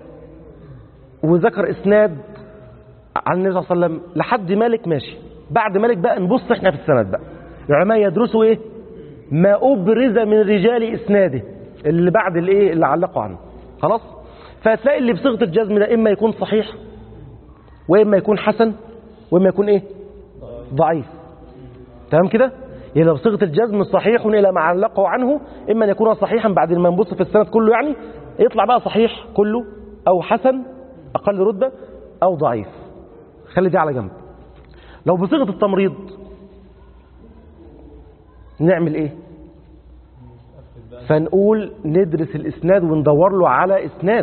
وذكر اسناد عن النبي صلى الله عليه وسلم لحد مالك ماشي بعد مالك بقى نبص احنا في السند بقى العلماء يدرسوا ايه ما ابرز من رجال اسناده اللي بعد الايه اللي علقوا عنه خلاص فهتلاقي اللي بصيغه الجزم ده اما يكون صحيح واما يكون حسن واما يكون ايه ضعيف تمام كده يعني لو صيغه الجزم صحيح الى ما علقه عنه اما ان يكون صحيحا بعد ما نبص في السند كله يعني يطلع بقى صحيح كله او حسن اقل رتبه او ضعيف خلي دي على جنب لو بصيغه التمريض نعمل ايه فنقول ندرس الاسناد وندور له على اسناد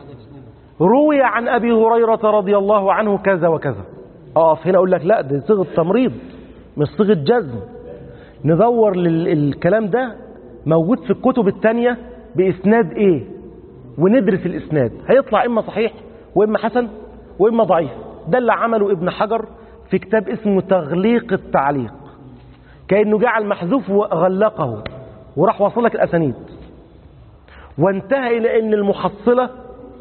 روي عن ابي هريره رضي الله عنه كذا وكذا اقف هنا اقول لك لا دي صيغه تمريض مش صيغه جزم ندور للكلام ده موجود في الكتب التانية باسناد ايه وندرس الاسناد هيطلع اما صحيح واما حسن واما ضعيف ده اللي عمله ابن حجر في كتاب اسمه تغليق التعليق كانه جعل محذوف وغلقه وراح وصل لك الاسانيد وانتهى الى ان المحصله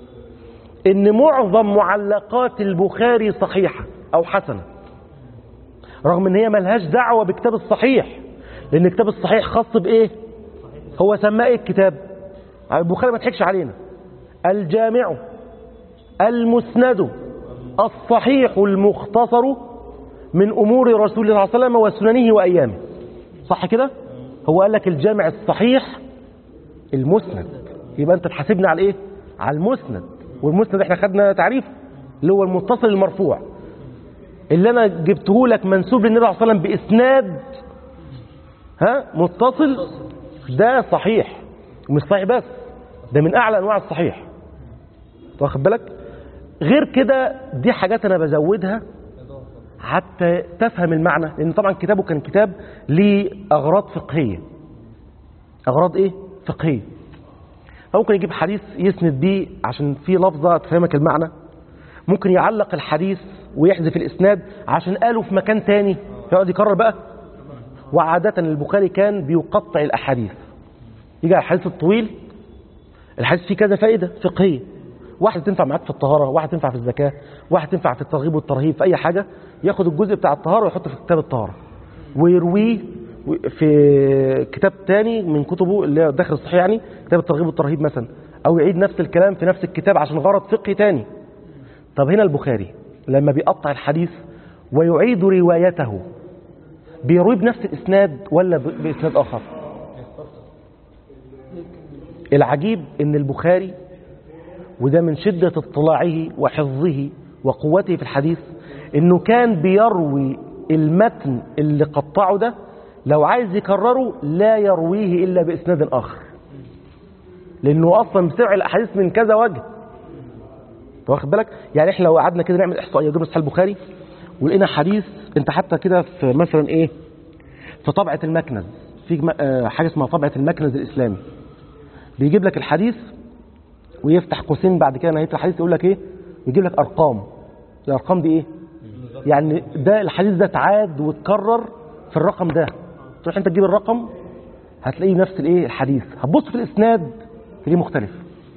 ان معظم معلقات البخاري صحيحه او حسنه رغم ان هي ملهاش دعوه بكتاب الصحيح لان كتاب الصحيح خاص بايه هو سماه ايه الكتاب البخاري ما تحكش علينا الجامع المسند الصحيح المختصر من امور رسول الله صلى الله عليه وسلم وسننه وايامه صح كده هو قال لك الجامع الصحيح المسند يبقى انت تحاسبنا على ايه على المسند والمسند احنا خدنا تعريف اللي هو المتصل المرفوع اللي انا جبته لك منسوب للنبي صلى الله عليه وسلم باسناد ها متصل ده صحيح ومش صحيح بس ده من اعلى انواع الصحيح واخد بالك غير كده دي حاجات انا بزودها حتى تفهم المعنى لان طبعا كتابه كان كتاب ليه اغراض فقهيه اغراض ايه فقهيه فممكن يجيب حديث يسند بيه عشان في لفظه تفهمك المعنى ممكن يعلق الحديث ويحذف الاسناد عشان قاله في مكان تاني يقعد يكرر بقى وعادة البخاري كان بيقطع الأحاديث يجي على الحديث الطويل الحديث فيه كذا فائدة فقهية واحد تنفع معاك في الطهارة واحد تنفع في الزكاة واحد تنفع في الترغيب والترهيب في أي حاجة ياخد الجزء بتاع الطهارة ويحطه في كتاب الطهارة ويرويه في كتاب تاني من كتبه اللي هي داخل الصحيح يعني كتاب الترغيب والترهيب مثلا أو يعيد نفس الكلام في نفس الكتاب عشان غرض فقهي تاني طب هنا البخاري لما بيقطع الحديث ويعيد روايته بيروي بنفس الاسناد ولا ب- باسناد اخر العجيب ان البخاري وده من شدة اطلاعه وحفظه وقوته في الحديث انه كان بيروي المتن اللي قطعه ده لو عايز يكرره لا يرويه الا باسناد اخر لانه اصلا بيستوعب الاحاديث من كذا وجه واخد بالك يعني احنا لو قعدنا كده نعمل احصائيه جبنا صحيح البخاري ولقينا حديث انت حتى كده في مثلا ايه في طبعه المكنز في جم- آه، حاجه اسمها طبعه المكنز الاسلامي بيجيب لك الحديث ويفتح قوسين بعد كده نهايه الحديث يقول لك ايه يجيب لك ارقام الارقام دي ايه يعني ده الحديث ده اتعاد واتكرر في الرقم ده تروح انت تجيب الرقم هتلاقيه نفس الايه الحديث هتبص في الاسناد تلاقيه مختلف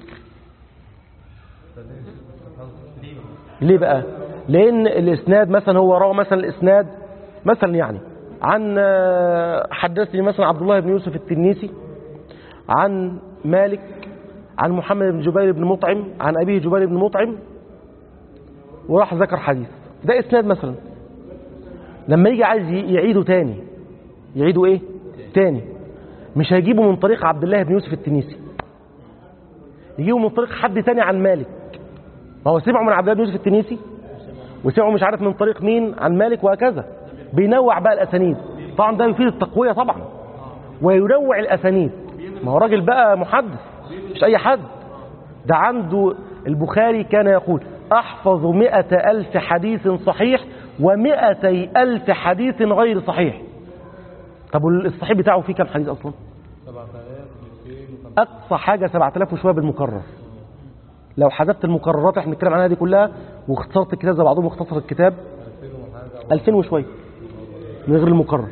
ليه بقى لان الاسناد مثلا هو روى مثلا الاسناد مثلا يعني عن آه، حدثني مثلا عبد الله بن يوسف التنيسي عن مالك عن محمد بن جبير بن مطعم عن أبيه جبير بن مطعم وراح ذكر حديث ده إسناد مثلا لما يجي عايز ي- يعيده تاني يعيده إيه تاني مش هيجيبه من طريق عبد الله بن يوسف التنيسي يجيبه من طريق حد تاني عن مالك ما هو سمعوا من عبد الله بن يوسف التنيسي وسمعوا مش عارف من طريق مين عن مالك وهكذا بينوع بقى الاسانيد طبعا ده يفيد التقويه طبعا وينوع الاسانيد ما هو راجل بقى محدث مش اي حد ده عنده البخاري كان يقول احفظ مئة الف حديث صحيح ومئتي الف حديث غير صحيح طب الصحيح بتاعه فيه كام حديث اصلا 7250 اقصى حاجه 7000 وشويه بالمكرر لو حذفت المكررات احنا بنتكلم عنها دي كلها واختصرت الكتاب زي بعضهم واختصر الكتاب 2000 وشويه من غير المكرر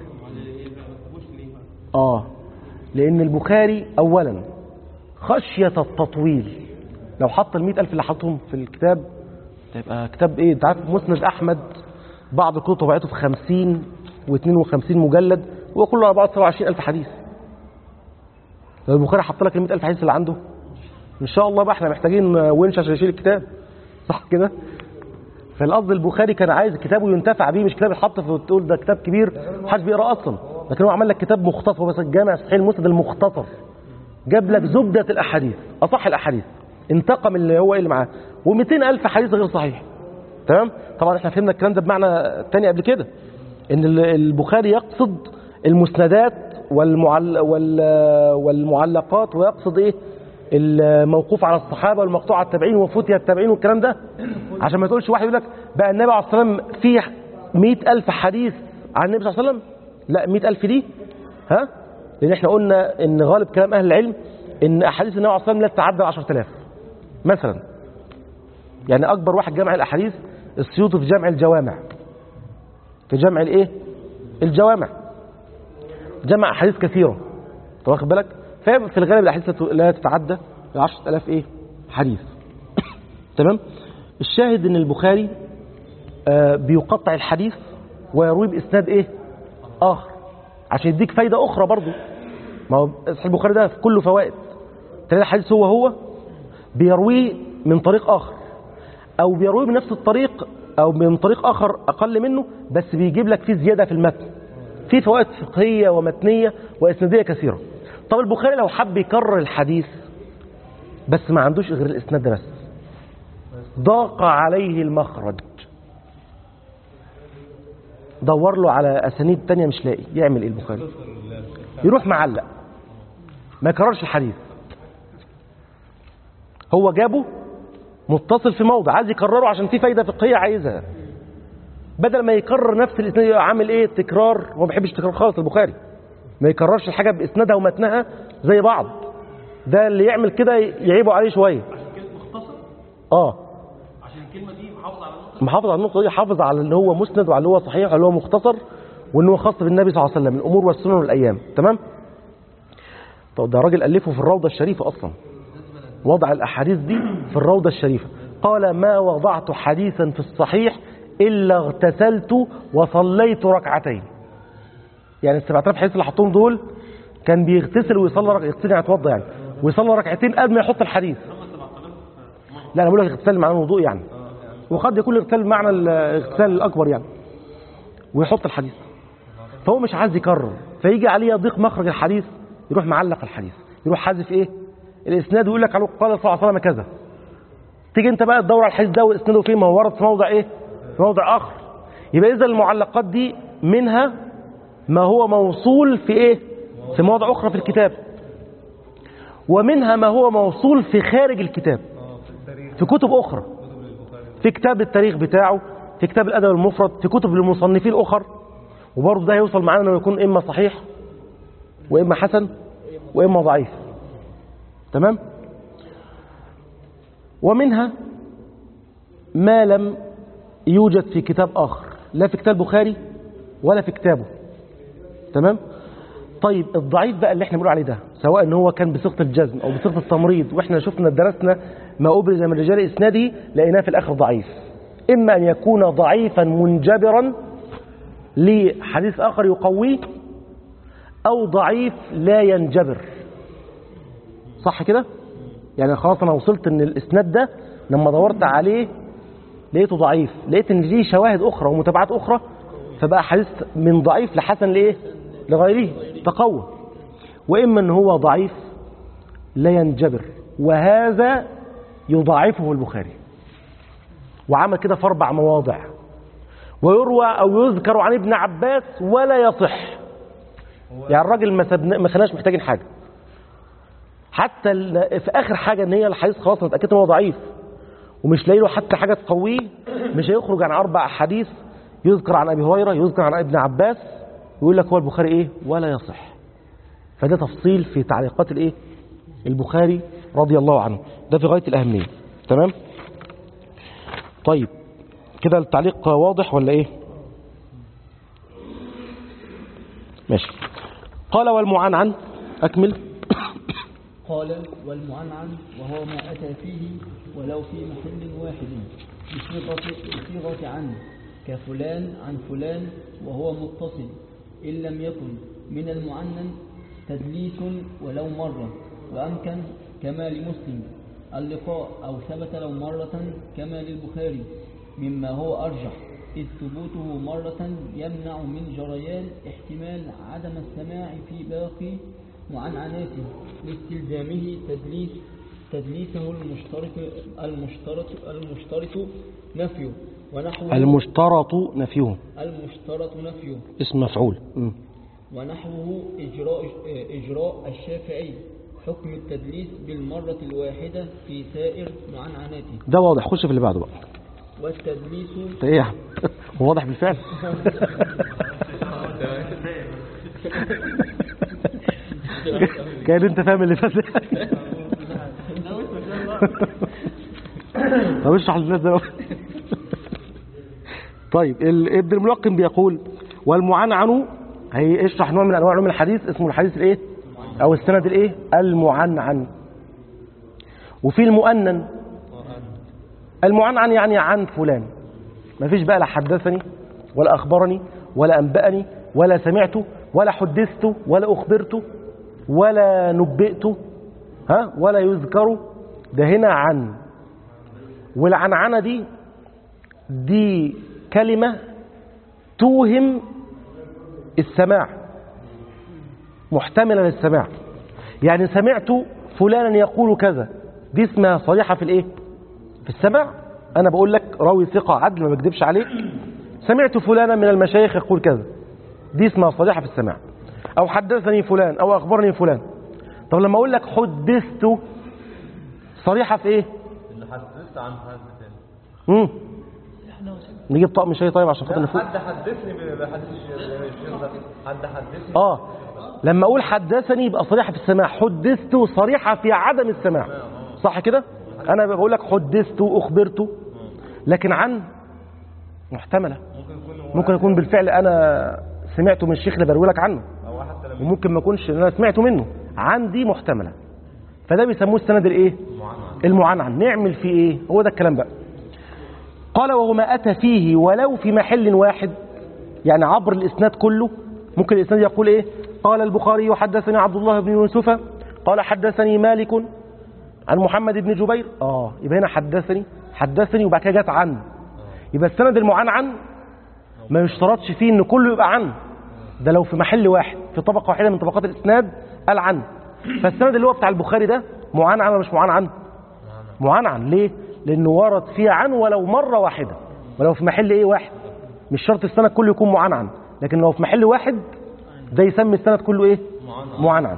اه لان البخاري اولا خشيه التطويل لو حط ال ألف اللي حطهم في الكتاب تبقى كتاب ايه انت عارف مسند احمد بعض الكتب طبعته في 50 و52 مجلد وهو كله على بعض 27000 حديث لو البخاري حط لك ال ألف حديث اللي عنده ان شاء الله بقى احنا محتاجين ونش عشان يشيل الكتاب صح كده فالقصد البخاري كان عايز كتابه ينتفع بيه مش كتاب يتحط في تقول ده كتاب كبير محدش بيقرا اصلا لكن هو عمل لك كتاب مختصر بس الجامع صحيح المسند المختصر جاب لك زبده الاحاديث اصح الاحاديث انتقم اللي هو ايه اللي معاه و200 الف حديث غير صحيح تمام طبعا احنا فهمنا الكلام ده بمعنى تاني قبل كده ان ال- البخاري يقصد المسندات والمعل وال والمعلقات ويقصد ايه الموقوف على الصحابه والمقطوع على التابعين وفتي التابعين والكلام ده عشان ما تقولش واحد يقول لك بقى النبي عليه الصلاه والسلام فيه 100000 حديث عن النبي صلى الله عليه وسلم لا 100000 دي ها لان احنا قلنا ان غالب كلام اهل العلم ان احاديث النبي عليه الصلاه والسلام لا تتعدى 10000 مثلا يعني اكبر واحد جمع الاحاديث السيوطي في جمع الجوامع في جمع الايه الجوامع جمع احاديث كثيره انت واخد بالك ففي الغالب الاحاديث لا ت- لا تتعدى ال 10000 ايه حديث تمام الشاهد ان البخاري آه، بيقطع الحديث ويروي باسناد ايه اخر عشان يديك فايده اخرى برضو ما هو صحيح البخاري ده في كله فوائد تلاقي الحديث هو هو بيرويه من طريق اخر او بيرويه بنفس الطريق او من طريق اخر اقل منه بس بيجيب لك فيه زياده في المتن في فوائد فقهيه ومتنيه واسناديه كثيره طب البخاري لو حب يكرر الحديث بس ما عندوش غير الاسناد ده بس ضاق عليه المخرج دور له على اسانيد تانية مش لاقي يعمل ايه البخاري يروح معلق ما يكررش الحديث هو جابه متصل في موضع عايز يكرره عشان في فايده فقهيه عايزها بدل ما يكرر نفس الاسناد يبقى عامل ايه تكرار هو ما بيحبش التكرار خالص البخاري ما يكررش الحاجه باسنادها ومتنها زي بعض ده اللي يعمل كده يعيبوا عليه شويه اه عشان الكلمه دي محافظ على النقطه محافظ على النقطه دي حافظ على اللي هو مسند وعلى اللي هو صحيح وعلى اللي هو مختصر وان هو خاص بالنبي صلى الله عليه وسلم الامور والسنن والايام تمام طب ده راجل الفه في الروضه الشريفه اصلا وضع الاحاديث دي في الروضه الشريفه قال ما وضعت حديثا في الصحيح الا اغتسلت وصليت ركعتين يعني ال 7000 حديث اللي حطهم دول كان بيغتسل ويصلي ركعتين يغتسل يعني يتوضا يعني ويصلي ركعتين قبل ما يحط الحديث لا انا بقول لك اغتسال معنى الوضوء يعني وقد يكون الاغتسال بمعنى الاغتسال الاكبر يعني ويحط الحديث فهو مش عايز يكرر فيجي عليه يضيق مخرج الحديث يروح معلق الحديث يروح حذف ايه الاسناد ويقول لك على قال صلى الله عليه وسلم كذا تيجي انت بقى تدور على الحديث ده واسناده فين ما هو ورد في موضع ايه في موضع اخر يبقى اذا المعلقات دي منها ما هو موصول في ايه في مواضع اخرى في الكتاب ومنها ما هو موصول في خارج الكتاب في كتب اخرى في كتاب التاريخ بتاعه في كتاب الادب المفرد في كتب المصنفين الاخر وبرضه ده هيوصل معانا انه يكون اما صحيح واما حسن واما ضعيف تمام ومنها ما لم يوجد في كتاب اخر لا في كتاب البخاري ولا في كتابه تمام طيب الضعيف بقى اللي احنا بنقول عليه ده سواء ان هو كان بصيغه الجزم او بصيغه التمريض واحنا شفنا درسنا ما ابرز من رجال اسناده لقيناه في الاخر ضعيف اما ان يكون ضعيفا منجبرا لحديث اخر يقويه او ضعيف لا ينجبر صح كده يعني خلاص انا وصلت ان الاسناد ده لما دورت عليه لقيته ضعيف لقيت ان ليه شواهد اخرى ومتابعات اخرى فبقى حديث من ضعيف لحسن لايه لغيره تقوى واما ان هو ضعيف لا ينجبر وهذا يضاعفه البخاري وعمل كده في اربع مواضع ويروى او يذكر عن ابن عباس ولا يصح يعني الراجل ما سبنا ما خلاناش محتاجين حاجه حتى ال- في اخر حاجه ان هي الحديث خلاص انا اتاكدت ان هو ضعيف ومش لاقي له حتى حاجه تقويه مش هيخرج عن اربع احاديث يذكر عن ابي هريره يذكر عن ابن عباس ويقول لك هو البخاري ايه ولا يصح فده تفصيل في تعليقات الايه البخاري رضي الله عنه ده في غايه الاهميه تمام طيب كده التعليق واضح ولا ايه ماشي قال والمعنعن اكمل قال والمعنعن وهو ما أتى فيه ولو في محل واحد بصيغة, بصيغة عن كفلان عن فلان وهو متصل إن لم يكن من المعنن تدليس ولو مرة وأمكن كما لمسلم اللقاء أو ثبت لو مرة كما للبخاري مما هو أرجح إذ ثبوته مرة يمنع من جريان احتمال عدم السماع في باقي معنعناته لاستلزامه تدليس تدليسه المشترك المشترك المشترك نفيه ونحوه المشترط نفيه المشترط نفيه اسم مفعول مم. ونحوه إجراء إجراء الشافعي حكم التدليس بالمرة الواحدة في سائر معنعناته ده واضح خش في اللي بعده بقى والتدليس ده ايه يا عم؟ هو واضح بالفعل كان انت فاهم اللي فات طب اشرح للناس ده بقى. طيب ال- ابن الملقن بيقول والمعنعن هيشرح نوع من انواع علوم الحديث اسمه الحديث الايه او السند الايه المعنعن وفي المؤنن المعنعن يعني عن فلان ما فيش بقى لا حدثني ولا أخبرني ولا أنبأني ولا سمعت ولا حدثت ولا أخبرت ولا نبئت ها ولا يذكر ده هنا عن والعنعنة دي دي كلمة توهم السماع محتملة للسماع يعني سمعت فلانا يقول كذا دي اسمها صريحة في الايه في السمع انا بقول لك راوي ثقة عدل ما بكذبش عليك سمعت فلانا من المشايخ يقول كذا دي اسمها صريحة في السماع او حدثني فلان او اخبرني فلان طب لما اقول لك حدثت صريحة في ايه اللي حدثت عن حد تاني امم نجيب طقم شاي طيب عشان خاطر نفوق حد حدثني بحديث الشيخ ده حد حدثني اه لما اقول حدثني يبقى صريحه في السماع حدثت صريحه في عدم السماع صح كده انا بقول لك حدثت اخبرت لكن عن محتمله ممكن يكون ممكن يكون بالفعل انا سمعته من الشيخ اللي بروي لك عنه او حتى لما وممكن ما يكونش انا سمعته منه عن دي محتمله فده بيسموه السند الايه المعنعن نعمل فيه ايه هو ده الكلام بقى قال وهو ما اتى فيه ولو في محل واحد يعني عبر الاسناد كله ممكن الاسناد يقول ايه قال البخاري حدثني عبد الله بن يوسف قال حدثني مالك عن محمد بن جبير اه يبقى هنا حدثني حدثني وبعد كده جت عن يبقى السند المعنعن ما يشترطش فيه ان كله يبقى عن ده لو في محل واحد في طبقه واحده من طبقات الاسناد قال عن فالسند اللي هو بتاع البخاري ده معنعن ولا مش معنعن معنعن ليه لانه ورد فيه عن ولو مره واحده ولو في محل ايه واحد مش شرط السند كله يكون معنعن لكن لو في محل واحد ده يسمي السند كله ايه معنعن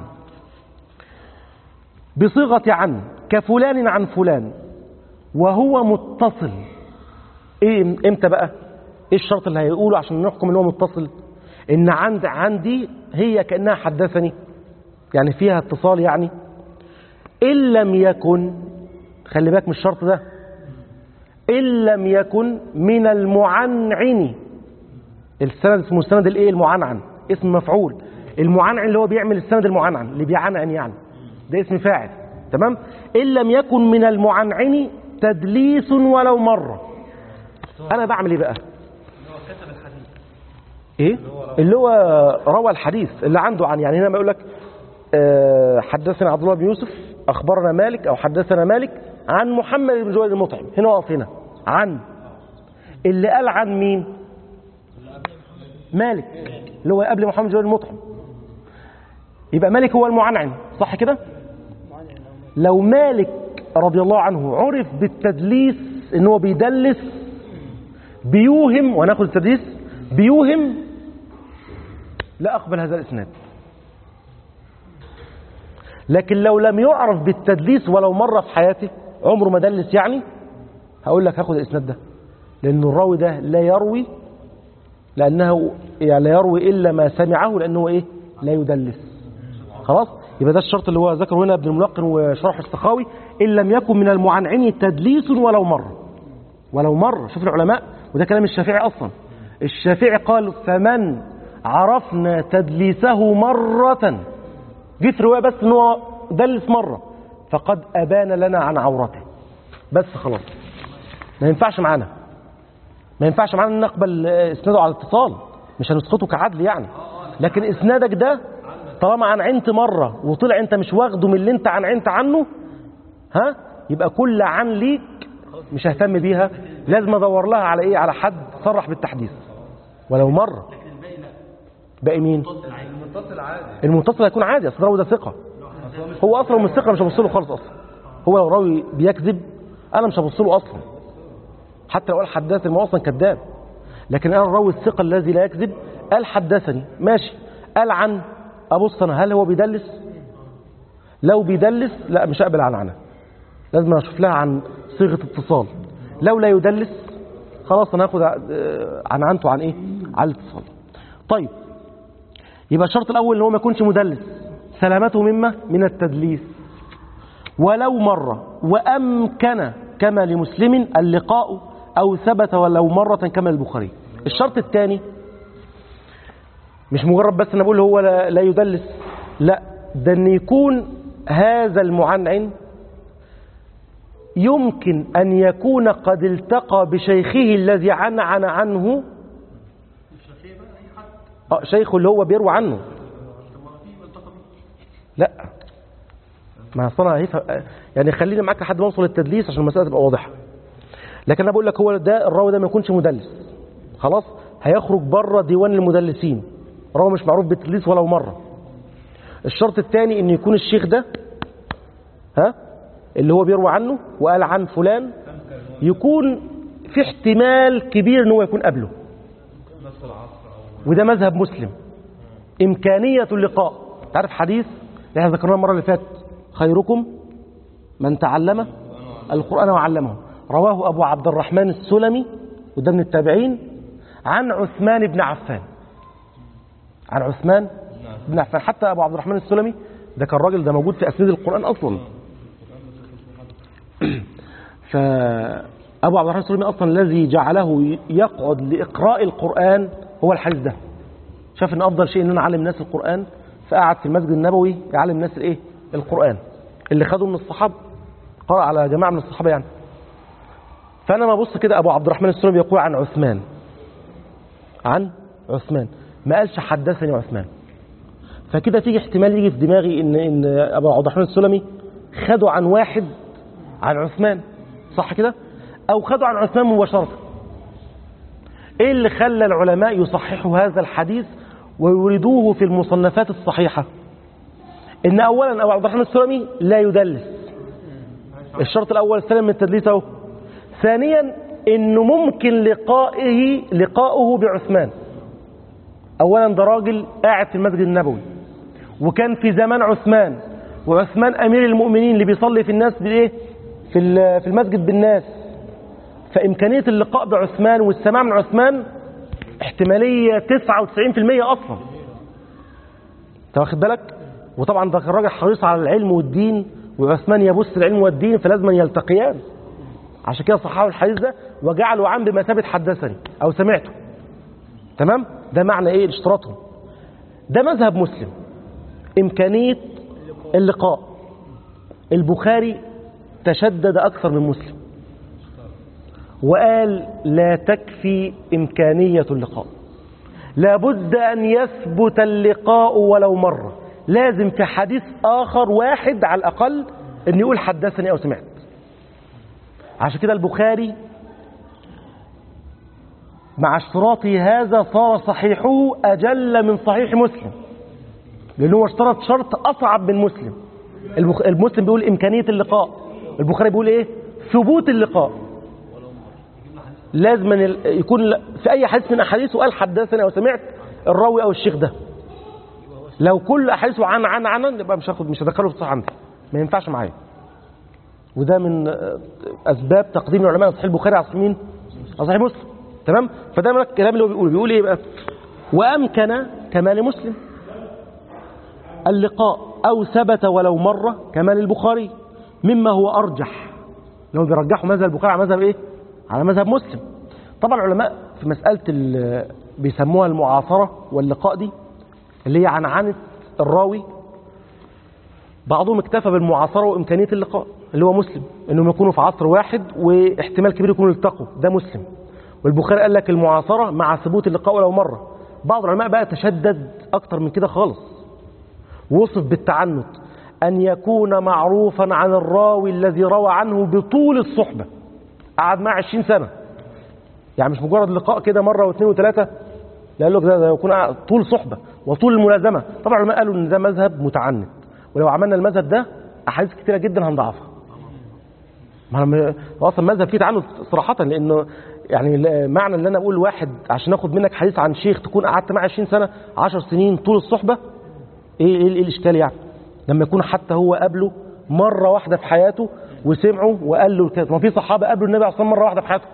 بصيغه عن كفلان عن فلان وهو متصل ايه امتى بقى ايه الشرط اللي هيقوله عشان نحكم ان هو متصل ان عند عندي هي كانها حدثني يعني فيها اتصال يعني ان لم يكن خلي بالك من الشرط ده ان لم يكن من المعنعن السند اسمه السند الايه المعنعن اسم مفعول المعنعن اللي هو بيعمل السند المعنعن اللي بيعنعن يعني ده اسم فاعل تمام ان لم يكن من المعنعن تدليس ولو مره انا بعمل ايه بقى ايه اللي هو روى الحديث اللي عنده عن يعني هنا ما يقول لك آه، حدثنا عبد الله بن يوسف أخبرنا مالك أو حدثنا مالك عن محمد بن جوير المطعم هنا وقف هنا عن اللي قال عن مين مالك اللي هو قبل محمد بن جوير المطعم يبقى مالك هو المعنعن صح كده لو مالك رضي الله عنه عرف بالتدليس ان هو بيدلس بيوهم وناخد التدليس بيوهم لا اقبل هذا الاسناد لكن لو لم يعرف بالتدليس ولو مرة في حياته عمره ما دلس يعني هقول لك هاخد الاسناد ده لأن الراوي ده لا يروي لأنه يعني لا يروي إلا ما سمعه لأنه إيه لا يدلس خلاص يبقى ده الشرط اللي هو ذكره هنا ابن الملقن وشرح السخاوي إن لم يكن من المعنعين تدليس ولو مرة ولو مرة شوف العلماء وده كلام الشافعي أصلا الشافعي قال فمن عرفنا تدليسه مرة جه في رواية بس ان هو دلس مرة فقد أبان لنا عن عورته بس خلاص ما ينفعش معانا ما ينفعش معانا ان نقبل اسناده على الاتصال مش هنسقطه كعدل يعني لكن اسنادك ده طالما عنعنت مرة وطلع انت مش واخده من اللي انت عنعنت عنه ها يبقى كل عن ليك مش ههتم بيها لازم ادور لها على ايه على حد صرح بالتحديث ولو مرة باقي مين المتصل عادي المتصل هيكون عادي اصل الراوي ده ثقه هو اصلا مش ثقه مش هبص له خالص اصلا هو لو راوي بيكذب انا مش هبص له اصلا حتى لو قال حدثني ما هو اصلا كذاب لكن انا الراوي الثقه الذي لا يكذب قال حدثني ماشي قال عن ابص انا هل هو بيدلس لو بيدلس لا مش هقبل عن عنه لازم اشوف لها عن صيغه اتصال لو لا يدلس خلاص انا هاخد آه، عن عنته عن ايه على الاتصال طيب يبقى الشرط الأول ان هو ما يكونش مدلس سلامته مما من التدليس ولو مرة وأمكن كما لمسلم اللقاء أو ثبت ولو مرة كما البخاري الشرط الثاني مش مجرد بس أنا بقول هو لا, لا يدلس لا ده أن يكون هذا المعنعن يمكن أن يكون قد التقى بشيخه الذي عنعن عنه اه شيخه اللي هو بيروي عنه لا ما اصل انا هيفهم يعني خليني معاك لحد ما اوصل للتدليس عشان المساله تبقى واضحه لكن انا بقول لك هو ده الراوي ده ما يكونش مدلس خلاص هيخرج بره ديوان المدلسين راوي مش معروف بالتدليس ولو مره الشرط الثاني ان يكون الشيخ ده ها اللي هو بيروي عنه وقال عن فلان يكون في احتمال كبير ان هو يكون قبله نفس العصر او وده مذهب مسلم إمكانية اللقاء تعرف حديث اللي احنا ذكرناه المرة اللي فاتت خيركم من تعلم القرآن وعلمه رواه أبو عبد الرحمن السلمي وده من التابعين عن عثمان بن عفان عن عثمان بن عفان حتى أبو عبد الرحمن السلمي ده كان راجل ده موجود في أسناد القرآن أصلا فأبو عبد الرحمن السلمي أصلا الذي جعله يقعد لإقراء القرآن هو الحديث ده شاف ان افضل شيء ان انا اعلم الناس القران فقعد في المسجد النبوي يعلم الناس الايه القران اللي خده من الصحابه قرأ على جماعه من الصحابه يعني فانا ما ابص كده ابو عبد الرحمن السلمي يقول عن عثمان عن عثمان ما قالش حدثني عثمان فكده تيجي احتمال يجي في دماغي ان ان ابو عبد الرحمن السلمي خده عن واحد عن عثمان صح كده او خده عن عثمان مباشره ايه اللي خلى العلماء يصححوا هذا الحديث ويوردوه في المصنفات الصحيحة ان اولا ابو عبد الرحمن السلمي لا يدلس الشرط الاول سلم من التدليس اهو ثانيا انه ممكن لقائه لقاؤه بعثمان اولا ده راجل قاعد في المسجد النبوي وكان في زمان عثمان وعثمان امير المؤمنين اللي بيصلي في الناس بالايه في ال- في المسجد بالناس فإمكانية اللقاء بعثمان والسماع من عثمان احتمالية 99% أصلا انت واخد بالك وطبعا ده كان راجل حريص على العلم والدين وعثمان يبث العلم والدين فلازم يلتقيان عشان كده صححوا الحديث ده وجعلوا عن بمثابة حدثني أو سمعته تمام ده معنى ايه اشتراطهم ده مذهب مسلم إمكانية اللقاء البخاري تشدد أكثر من مسلم وقال لا تكفي إمكانية اللقاء لابد أن يثبت اللقاء ولو مرة لازم في حديث آخر واحد على الأقل ان يقول حدثني او سمعت عشان كده البخاري مع اشتراطه هذا صار صحيحه اجل من صحيح مسلم لانه هو اشترط شرط اصعب من مسلم البخ... المسلم بيقول امكانيه اللقاء البخاري بيقول ايه ثبوت اللقاء لازم ال- يكون ل- في اي حديث من احاديثه قال حدثني او سمعت الراوي او الشيخ ده لو كل احاديثه عن عن عن يبقى مش هاخد مش هدخله في الصحيح عندي ما ينفعش معايا وده من آه، اسباب تقديم العلماء صحيح البخاري على صحيح مين على صحيح مسلم تمام فده من الكلام اللي هو بيقوله بيقول ايه بقى وامكن كمال مسلم اللقاء او ثبت ولو مره كمال البخاري مما هو ارجح لو بيرجحوا مذهب البخاري على مذهب ايه على مذهب مسلم طبعا العلماء في مساله ال- بيسموها المعاصره واللقاء دي اللي هي عنعنه الراوي بعضهم اكتفى بالمعاصره وامكانيه اللقاء اللي هو مسلم انهم يكونوا في عصر واحد واحتمال كبير يكونوا التقوا ده مسلم والبخاري قال لك المعاصره مع ثبوت اللقاء ولو مره بعض العلماء بقى تشدد اكتر من كده خالص وصف بالتعنت أن يكون معروفا عن الراوي الذي روى عنه بطول الصحبة قعد معه 20 سنة يعني مش مجرد لقاء كده مرة واثنين وثلاثة لا قال لك ده ده يكون قاعد طول صحبة وطول الملازمة طبعا العلماء قالوا ان ده مذهب متعنت ولو عملنا المذهب ده أحاديث كتيرة جدا هنضعفها ما أنا هو اصلا مذهب فيه تعنت صراحة لأنه يعني لا- معنى ان انا اقول واحد عشان اخد منك حديث عن شيخ تكون قعدت معاه 20 سنة 10 سنين طول الصحبة ايه ايه إيه الاشكال يعني لما يكون حتى هو قابله مره واحده في حياته وسمعه وقال له كده ما في صحابه قابلوا النبي عليه الصلاه والسلام مره واحده في حياتهم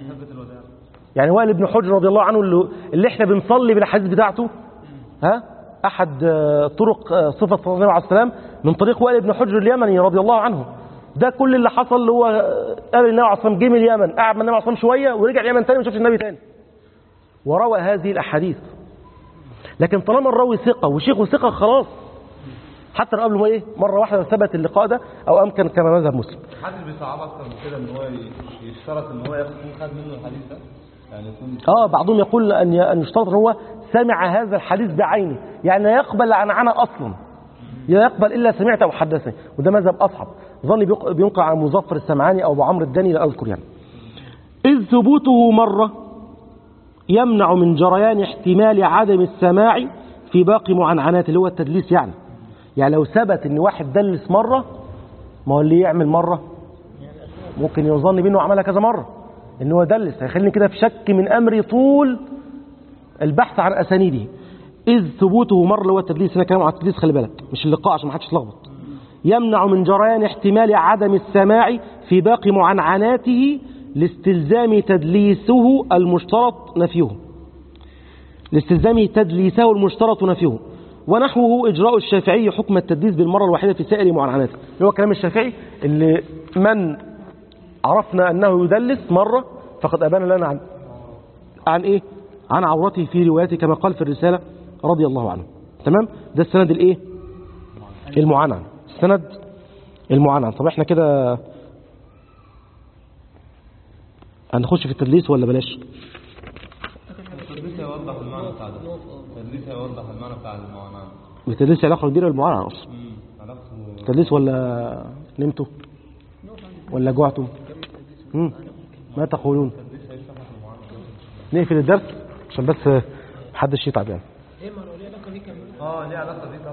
يعني وائل بن حجر رضي الله عنه اللي, اللي احنا بنصلي بالاحاديث بتاعته ها احد آه، طرق آه، صفه صلاه النبي عليه السلام من طريق وائل بن حجر اليمني رضي الله عنه ده كل اللي حصل اللي هو آه، قال النبي عليه الصلاه والسلام جه من اليمن قعد مع النبي عليه الصلاه والسلام شويه ورجع اليمن تاني ما شافش النبي تاني وروى هذه الاحاديث لكن طالما الراوي ثقه وشيخه ثقه خلاص حتى لو قبله ايه مره واحده ثبت اللقاء ده او امكن كما مذهب مسلم حد بيصعب اكتر من كده ان هو ي- يشترط ان هو يكون خد منه الحديث ده يعني يكون اه بعضهم يقول ان ي- ان يشترط ان هو سمع هذا الحديث بعينه يعني لا يقبل عن عنه اصلا لا يقبل الا سمعت او حدثني وده مذهب اصعب ظني بيق- بينقل عن مظفر السمعاني او ابو عمرو الداني لا اذكر يعني اذ ثبوته مره يمنع من جريان احتمال عدم السماع في باقي معنعنات اللي هو التدليس يعني يعني لو ثبت ان واحد دلس مره ما هو اللي يعمل مره ممكن يظن بيه انه عملها كذا مره ان هو دلس هيخليني كده في شك من امري طول البحث عن اسانيده اذ ثبوته مره اللي هو التدليس هنا كلام على التدليس خلي بالك مش اللقاء عشان ما حدش يتلخبط يمنع من جريان احتمال عدم السماع في باقي معنعناته لاستلزام تدليسه المشترط نفيه لاستلزام تدليسه المشترط نفيه ونحوه إجراء الشافعي حكم التدليس بالمرة الواحدة في سائر معاناته اللي هو كلام الشافعي اللي من عرفنا أنه يدلس مرة فقد أبان لنا عن عن إيه؟ عن عورته في روايته كما قال في الرسالة رضي الله عنه تمام؟ ده السند الإيه؟ المعنعن السند المعنعن طب احنا كده هنخش في التدليس ولا بلاش؟ التدريس هيوضح المعنى بتاع ده التدريس هيوضح المعنى بتاع المعنى التدليس علاقة كبيرة بالمعنعن أصلا امم علاقته تدليس ولا نمتوا ولا جوعتوا مم. ما تقولون نقفل الدرس عشان بس محدش يتعب يعني اه ليه علاقه دي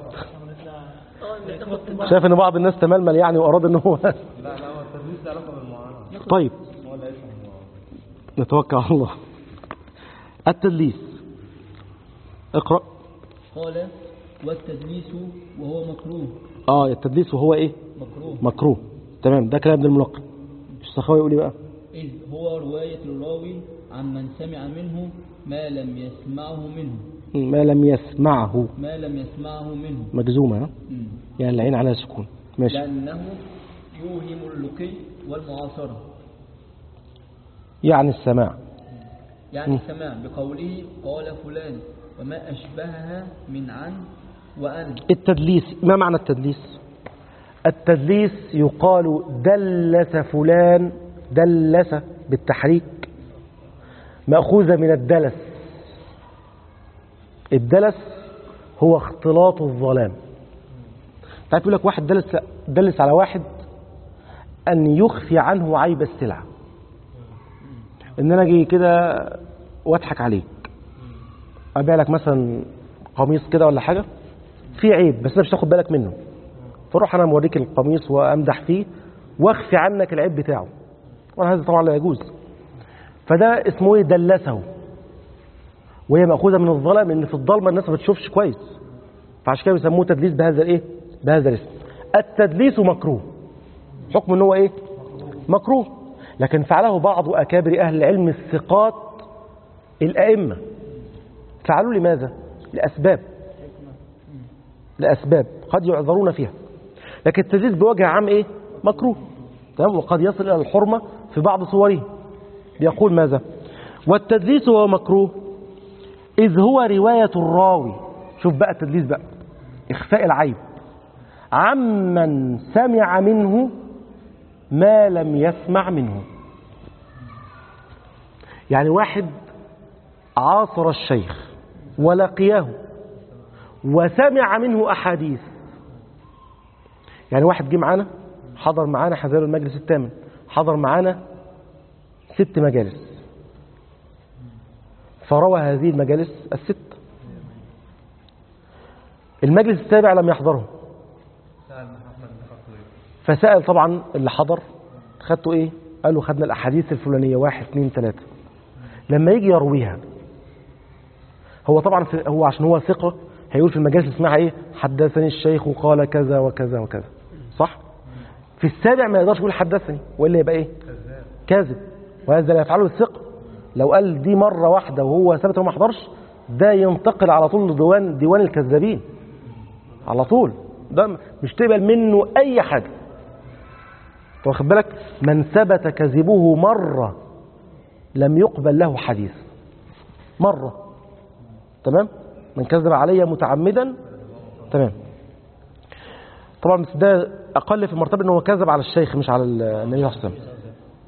طبعا شايف ان بعض الناس تململ يعني واراد ان هو لا لا هو التدريس له علاقه بالمعاناه طيب هو اللي هيفهم المعاناه نتوكل على الله التدليس اقرا قال والتدليس وهو مكروه اه التدليس وهو ايه مكروه مكروه تمام ده كلام ابن الملقن السخاوي يقول ايه بقى إذ هو رواية الراوي عمن سمع منه ما لم يسمعه منه ما لم يسمعه ما لم يسمعه منه مجزومه ها؟ مم. يعني العين على سكون ماشي لأنه يوهم اللقي والمعاصرة يعني السماع يعني السماع بقوله قال فلان وما أشبهها من عن وأن التدليس ما معنى التدليس التدليس يقال دلس فلان دلس بالتحريك مأخوذة من الدلس الدلس هو اختلاط الظلام تعرف يقول لك واحد دلس دلس على واحد أن يخفي عنه عيب السلعة إن أنا أجي كده وأضحك عليك أبيع لك مثلا قميص كده ولا حاجة في عيب بس أنت مش تاخد بالك منه فاروح أنا موريك القميص وأمدح فيه وأخفي عنك العيب بتاعه وهذا طبعا لا يجوز فده اسمه ايه دلسه وهي مأخوذة من الظلم ان في الظلمة الناس ما بتشوفش كويس فعشان كده بيسموه تدليس بهذا الايه بهذا الاسم التدليس مكروه حكم ان هو ايه مكروه لكن فعله بعض اكابر اهل العلم الثقات الائمه فعلوا لماذا لاسباب لاسباب قد يعذرون فيها لكن التدليس بوجه عام ايه مكروه تمام وقد يصل الى الحرمه في بعض صوره يقول ماذا والتدليس هو مكروه إذ هو رواية الراوي شوف بقى التدليس بقى إخفاء العيب عمن سمع منه ما لم يسمع منه يعني واحد عاصر الشيخ ولقيه وسمع منه أحاديث يعني واحد جه معانا حضر معانا حزال المجلس الثامن حضر معانا ست مجالس فروى هذه المجالس الست المجلس السابع لم يحضره فسأل طبعا اللي حضر خدته ايه قالوا خدنا الأحاديث الفلانية واحد اثنين ثلاثة لما يجي يرويها هو طبعا في هو عشان هو ثقة هيقول في المجالس اسمها ايه حدثني الشيخ وقال كذا وكذا وكذا صح في السابع ما يقدرش يقول حدثني والا يبقى ايه كاذب وهذا لا يفعله الثقة لو قال دي مرة واحدة وهو ثبت وما حضرش ده ينتقل على طول لديوان ديوان الكذابين على طول ده مش تقبل منه أي حاجة أنت واخد بالك من ثبت كذبه مرة لم يقبل له حديث مرة تمام من كذب علي متعمدا تمام طبعا بس ده أقل في المرتبة أنه كذب على الشيخ مش على النبي صلى الله عليه وسلم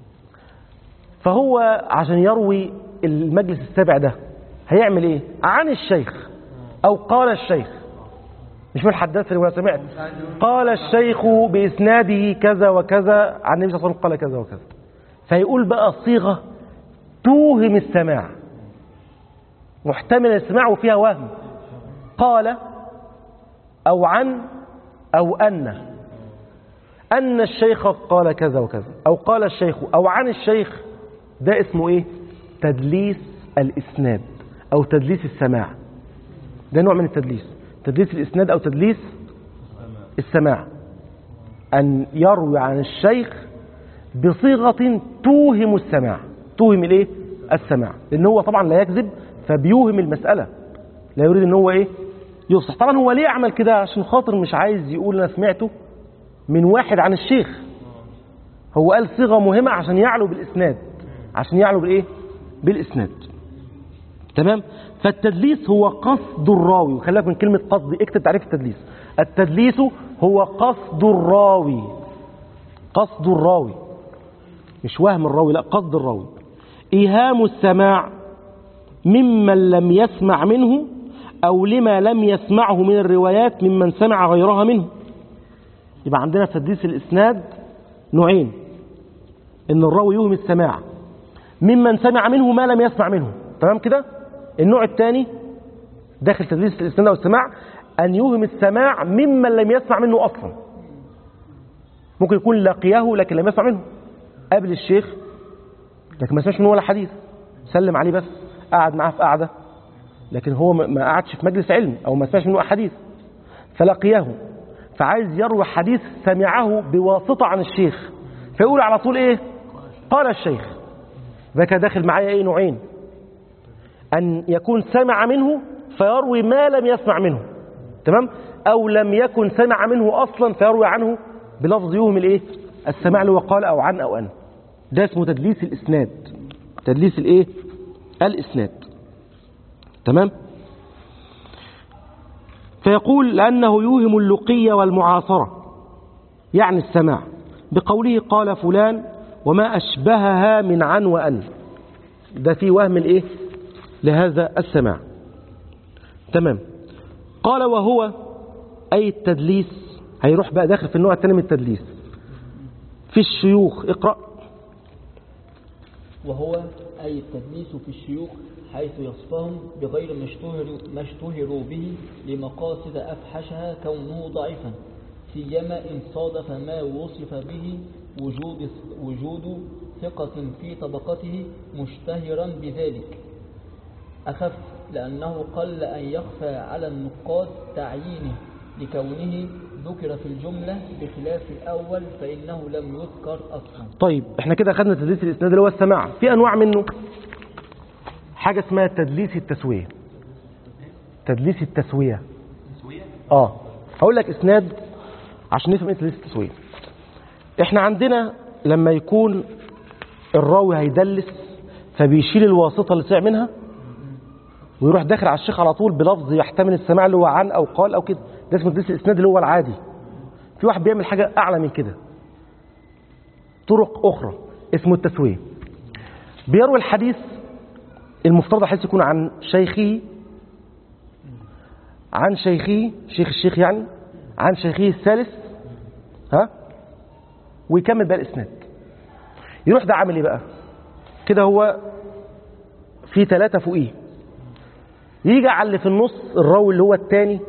فهو عشان يروي المجلس السابع ده هيعمل ايه عن الشيخ او قال الشيخ مش من حدثني ولا سمعت قال الشيخ باسناده كذا وكذا عن النبي صلى الله عليه وسلم قال كذا وكذا فيقول بقى صيغه توهم السماع محتمل السماع وفيها وهم قال او عن او ان ان الشيخ قال كذا وكذا او قال الشيخ او عن الشيخ ده اسمه ايه تدليس الاسناد او تدليس السماع ده نوع من التدليس تدليس الاسناد او تدليس السماع ان يروي عن الشيخ بصيغه توهم السماع توهم الايه السماع لان هو طبعا لا يكذب فبيوهم المساله لا يريد ان هو ايه يفصح طبعا هو ليه عمل كده عشان خاطر مش عايز يقول انا سمعته من واحد عن الشيخ هو قال صيغه مهمه عشان يعلو بالاسناد عشان يعلو بالايه بالاسناد تمام فالتدليس هو قصد الراوي وخلي من كلمه قصد اكتب تعريف التدليس التدليس هو قصد الراوي قصد الراوي مش وهم الراوي لا قصد الراوي ايهام السماع ممن لم يسمع منه او لما لم يسمعه من الروايات ممن سمع غيرها منه يبقى عندنا في تدليس الاسناد نوعين ان الراوي يوهم السماع ممن سمع منه ما لم يسمع منه تمام كده النوع الثاني داخل تدليس الاسناد والسماع ان يوهم السماع ممن لم يسمع منه اصلا ممكن يكون لقيه لكن لم يسمع منه قابل الشيخ لكن ما سمعش منه ولا حديث سلم عليه بس قعد معاه في قعده لكن هو ما قعدش في مجلس علم او ما سمعش منه حديث فلقيه فعايز يروي حديث سمعه بواسطه عن الشيخ فيقول على طول ايه قال الشيخ ده كان داخل معايا ايه نوعين ان يكون سمع منه فيروي ما لم يسمع منه تمام او لم يكن سمع منه اصلا فيروي عنه بلفظ يوهم الايه السماع اللي هو قال او عن او ان ده اسمه تدليس الاسناد تدليس الايه الاسناد تمام فيقول لانه يوهم اللقي والمعاصره يعني السماع بقوله قال فلان وما أشبهها من عن وأن ده في وهم الإيه لهذا السماع تمام قال وهو أي التدليس هيروح بقى داخل في النوع الثاني من التدليس في الشيوخ اقرأ وهو أي التدليس في الشيوخ حيث يصفهم بغير ما اشتهروا, ما اشتهروا به لمقاصد أفحشها كونه ضعيفا سيما إن صادف ما وصف به وجود, وجود ثقة في طبقته مشتهرا بذلك أخف لأنه قل أن يخفى على النقاد تعيينه لكونه ذكر في الجملة بخلاف الأول فإنه لم يذكر أصلا طيب احنا كده خدنا تدليس الاسناد اللي هو السماع في انواع منه حاجه اسمها تدليس التسويه تدليس التسويه اه هقول لك اسناد عشان نفهم ايه تدليس التسويه احنا عندنا لما يكون الراوي هيدلس فبيشيل الواسطه اللي سمع منها ويروح داخل على الشيخ على طول بلفظ يحتمل السماع اللي هو عن او قال او كده ده اسمه تدليس الاسناد اللي هو العادي في واحد بيعمل حاجه اعلى من كده طرق أخرى اسمه التسوية بيروي الحديث المفترض الحديث يكون عن شيخه عن شيخه شيخ الشيخ يعني عن شيخه الثالث ها ويكمل بقى الإسناد يروح ده عامل ايه بقى كده هو في ثلاثة فوقيه يجي على اللي في النص الراوي اللي هو الثاني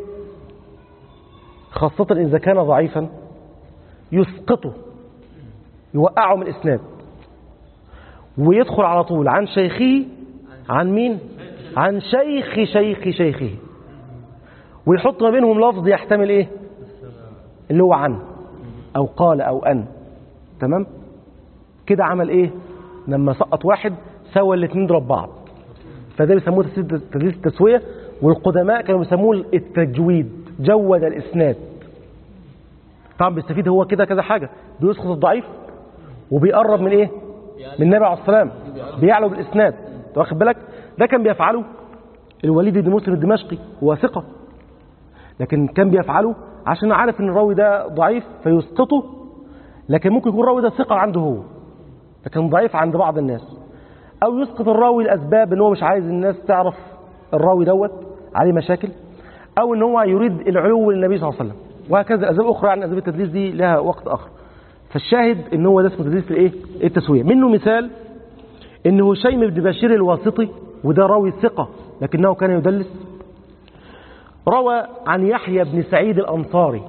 خاصة إذا كان ضعيفا يسقطه يوقعه من الإسناد ويدخل على طول عن شيخه عن مين عن شيخ شيخ شيخه ويحط ما بينهم لفظ يحتمل ايه اللي هو عن او قال او ان تمام كده عمل ايه لما سقط واحد سوى الاثنين ضرب بعض فده بيسموه تدليس التسويه والقدماء كانوا بيسموه التجويد جود الاسناد طبعا بيستفيد هو كده كذا حاجه بيسقط الضعيف وبيقرب من ايه من النبي عليه الصلاه والسلام بيعلو بالاسناد أنت واخد بالك ده كان بيفعله الوليد بن مسلم الدمشقي هو ثقه لكن كان بيفعله عشان عارف ان الراوي ده ضعيف فيسقطه لكن ممكن يكون الراوي ده ثقه عنده هو لكن ضعيف عند بعض الناس او يسقط الراوي لاسباب ان هو مش عايز الناس تعرف الراوي دوت عليه مشاكل او ان هو يريد العلو للنبي صلى الله عليه وسلم وهكذا اسباب اخرى يعني اسباب التدليس دي لها وقت اخر فالشاهد ان هو ده اسمه تدليس الايه التسويه منه مثال ان هشيم بن بشير الواسطي وده راوي ثقه لكنه كان يدلس روى عن يحيى بن سعيد الانصاري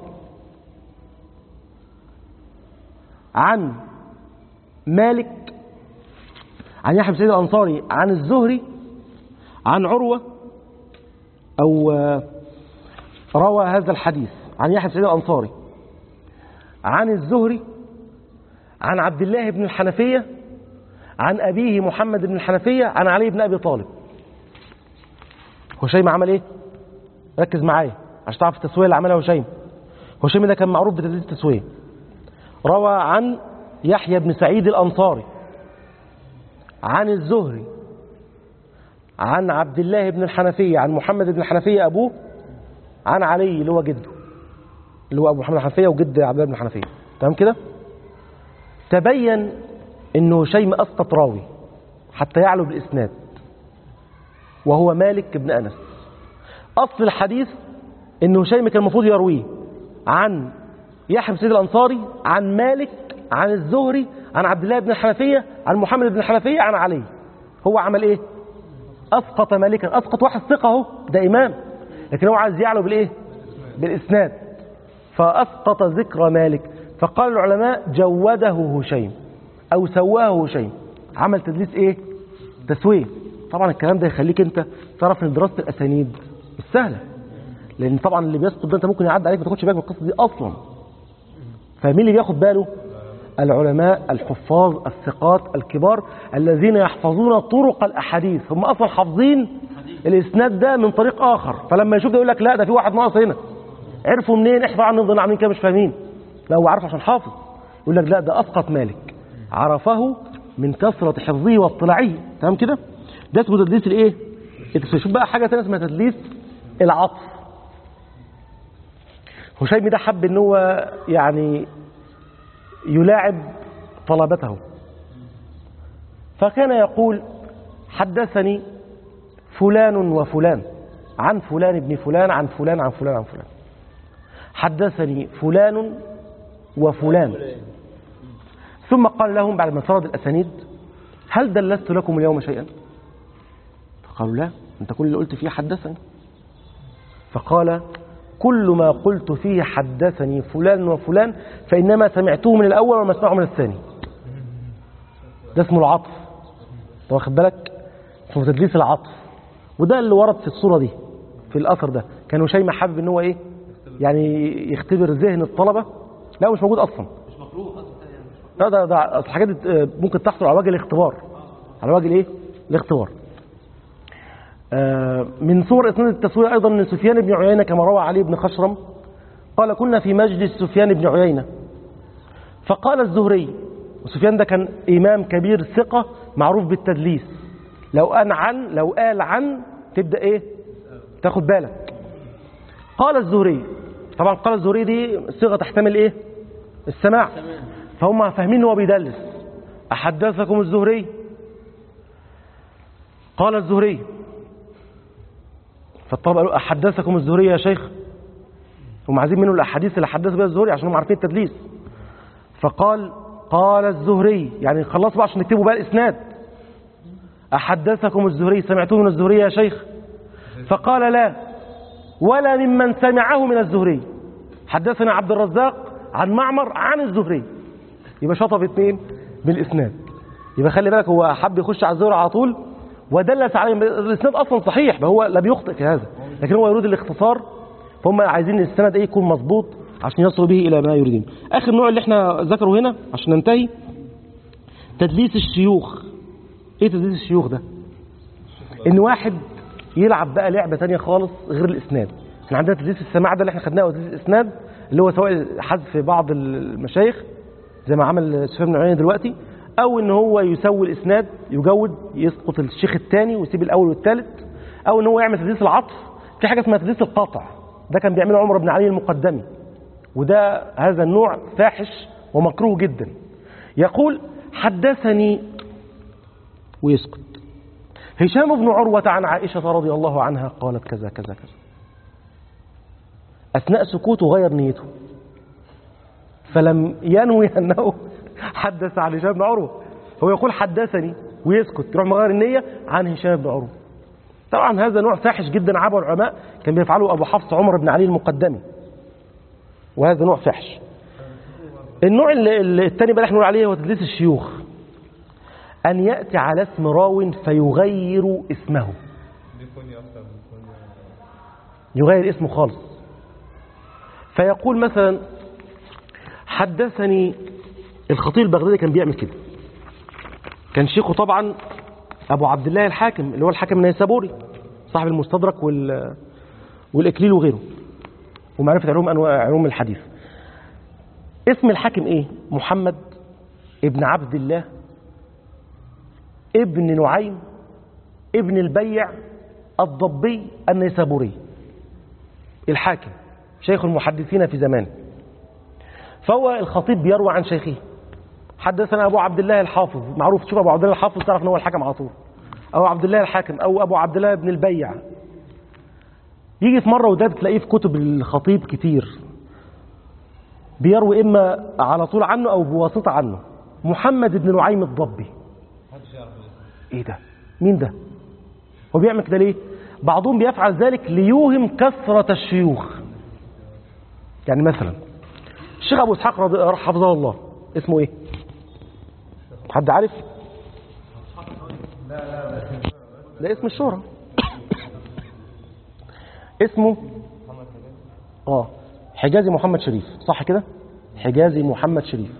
عن مالك عن يحيى بن سعيد الانصاري عن الزهري عن عروه او روى هذا الحديث عن يحيى بن سعيد الانصاري عن الزهري عن عبد الله بن الحنفية عن أبيه محمد بن الحنفية عن علي بن أبي طالب هشيم عمل إيه؟ ركز معايا عشان تعرف التسوية اللي عملها هشيم هشيم ده كان معروف بتدريس التسوية روى عن يحيى بن سعيد الأنصاري عن الزهري عن عبد الله بن الحنفية عن محمد بن الحنفية أبوه عن علي اللي هو جده اللي هو أبو محمد الحنفية وجد عبد الله بن الحنفية تمام كده تبين انه هشيم اسقط راوي حتى يعلو بالاسناد وهو مالك بن انس اصل الحديث ان هشيم كان المفروض يرويه عن يحيى بن سيد الانصاري عن مالك عن الزهري عن عبد الله بن الحنفيه عن محمد بن الحنفيه عن علي هو عمل ايه اسقط مالكا اسقط واحد ثقه اهو ده امام لكن هو عايز يعلو بالايه بالاسناد فاسقط ذكر مالك فقال العلماء جوده هشيم او سواه هشيم عمل تدليس ايه تسويه طبعا الكلام ده يخليك انت تعرف ان دراسه الاسانيد مش سهله لان طبعا اللي بيسقط ده انت ممكن يعدي عليك ما تاخدش بالك من القصه دي اصلا فمين اللي بياخد باله العلماء الحفاظ الثقات الكبار الذين يحفظون طرق الاحاديث هم اصلا حافظين الاسناد ده من طريق اخر فلما يشوف ده يقول لك لا ده في واحد ناقص هنا عرفوا منين احنا طبعا نفضل عاملين كده مش فاهمين لا هو عارف عشان حافظ يقول لك لا ده اسقط مالك عرفه من كثرة حفظه واطلاعه تمام كده ده اسمه تدليس الايه التسوية. شوف بقى حاجة ثانيه اسمها تدليس العطف هشيم ده حب ان هو يعني يلاعب طلبته فكان يقول حدثني فلان وفلان عن فلان ابن فلان عن فلان عن فلان عن فلان حدثني فلان وفلان ثم قال لهم بعد ما سرد الأسانيد هل دلست لكم اليوم شيئا فقالوا لا أنت كل اللي قلت فيه حدثني فقال كل ما قلت فيه حدثني فلان وفلان فإنما سمعته من الأول وما سمعه من الثاني ده اسمه العطف انت واخد بالك اسمه تدليس العطف وده اللي ورد في الصورة دي في الأثر ده كان هشيم حابب ان هو ايه يعني يختبر ذهن الطلبة لا مش موجود أصلا مش مكروه اصلا يعني مش لا ده ده أصل الحاجات دي آه، ممكن تحصل على وجه الاختبار على وجه الايه الاختبار آه، من صور اسناد التسوية ايضا من سفيان بن عيينة كما روى علي بن خشرم قال كنا في مجلس سفيان بن عيينة فقال الزهري وسفيان ده كان امام كبير ثقة معروف بالتدليس لو ان عن لو قال عن تبدا ايه تاخد بالك قال الزهري طبعا قال الزهري دي صيغه تحتمل ايه السماع تمام فهم فاهمين ان هو بيدلس احدثكم الزهري قال الزهري فالطلبه قالوا احدثكم الزهري يا شيخ هم عايزين منه الاحاديث اللي حدث بها الزهري عشان هم عارفين التدليس فقال قال الزهري يعني خلصوا بقى عشان نكتبوا بقى الاسناد احدثكم الزهري سمعتوه من الزهري يا شيخ فقال لا ولا ممن سمعه من الزهري حدثنا عبد الرزاق عن معمر عن الزهري يبقى شطب اثنين بالاسناد يبقى خلي بالك هو حب يخش على الزهري على طول ودلس عليه الاسناد اصلا صحيح هو لم يخطئ في هذا لكن هو يريد الاختصار فهم عايزين السند ايه يكون مظبوط عشان يصلوا به الى ما يريدون اخر نوع اللي احنا ذكره هنا عشان ننتهي تدليس الشيوخ ايه تدليس الشيوخ ده ان واحد يلعب بقى لعبه تانية خالص غير الاسناد احنا عندنا تدليس السماع ده اللي احنا خدناه وتدليس الاسناد اللي هو سواء حذف بعض المشايخ زي ما عمل سفيان بن عيينه دلوقتي او ان هو يسوي الاسناد يجود يسقط الشيخ الثاني ويسيب الاول والثالث او ان هو يعمل تدليس العطف في حاجه اسمها تدليس القاطع ده كان بيعمله عمر بن علي المقدمي وده هذا النوع فاحش ومكروه جدا يقول حدثني ويسكت هشام بن عروة عن عائشة رضي الله عنها قالت كذا كذا كذا أثناء سكوته غير نيته فلم ينوي أنه حدث عن هشام بن عروة هو يقول حدثني ويسكت يروح مغير النية عن هشام بن عروة طبعا هذا نوع فاحش جدا عابه العلماء كان بيفعله أبو حفص عمر بن علي المقدمي وهذا نوع فحش النوع اللي- اللي الثاني بقى اللي احنا نقول عليه هو تدليس الشيوخ أن يأتي على اسم راو فيغير اسمه دي كوني اكتر من كوني يغير اسمه خالص فيقول مثلا حدثني الخطيب البغدادي كان بيعمل كده كان شيخه طبعا أبو عبد الله الحاكم اللي هو الحاكم النيسابوري صاحب المستدرك وال والإكليل وغيره ومعرفة علوم أنواع علوم الحديث اسم الحاكم إيه محمد ابن عبد الله ابن نعيم ابن البيع الضبي النيسابوري الحاكم شيخ المحدثين في زمانه فهو الخطيب بيروى عن شيخه حدثنا ابو عبد الله الحافظ معروف تشوف ابو عبد الله الحافظ تعرف ان هو الحكم على طول او عبد الله الحاكم او ابو عبد الله بن البيع يجي في مره وده بتلاقيه في كتب الخطيب كتير بيروي اما على طول عنه او بواسطه عنه محمد بن نعيم الضبي محدش يعرف الاسم ايه ده مين ده هو بيعمل كده ليه بعضهم بيفعل ذلك ليوهم كثرة الشيوخ يعني مثلا الشيخ ابو اسحاق رضي- حفظه الله اسمه ايه حد عارف ده اسم الشهرة اسمه اه حجازي محمد شريف صح كده حجازي محمد شريف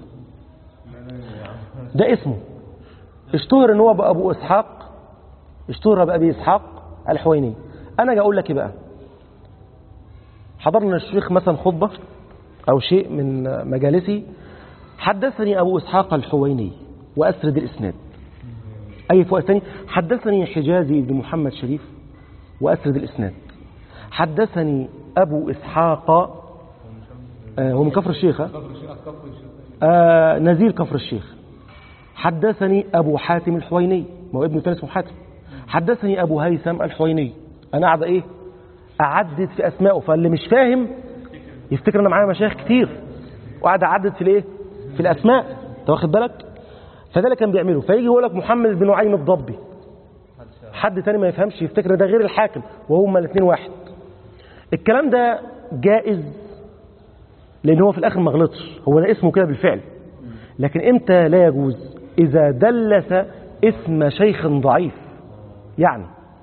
ده اسمه اشتهر ان هو بقى ابو اسحاق اشتهر بأبي اسحاق الحويني انا جاي اقول لك ايه بقى حضرنا الشيخ مثلا خطبه او شيء من مجالسي حدثني ابو اسحاق الحويني واسرد الاسناد اي في وقت تاني حدثني حجازي بن محمد شريف واسرد الاسناد حدثني ابو اسحاق آه، هو من كفر الشيخ ها؟ كفر الشيخ كفر الشيخ آه نزيل كفر الشيخ حدثني أبو حاتم الحويني ما هو ابنه تاني اسمه حاتم حدثني أبو هيثم الحويني أنا قاعد إيه أعدد في أسمائه فاللي مش فاهم يفتكر أنا معايا مشايخ كتير وقاعد أعدد في الإيه في الأسماء انت واخد بالك فده اللي كان بيعمله فيجي يقول لك محمد بن نعيم الضبي حد تاني ما يفهمش يفتكر ده غير الحاكم وهما الاثنين واحد الكلام ده جائز لان هو في الاخر ما غلطش هو ده اسمه كده بالفعل لكن امتى لا يجوز اذا دلس اسم شيخ ضعيف يعني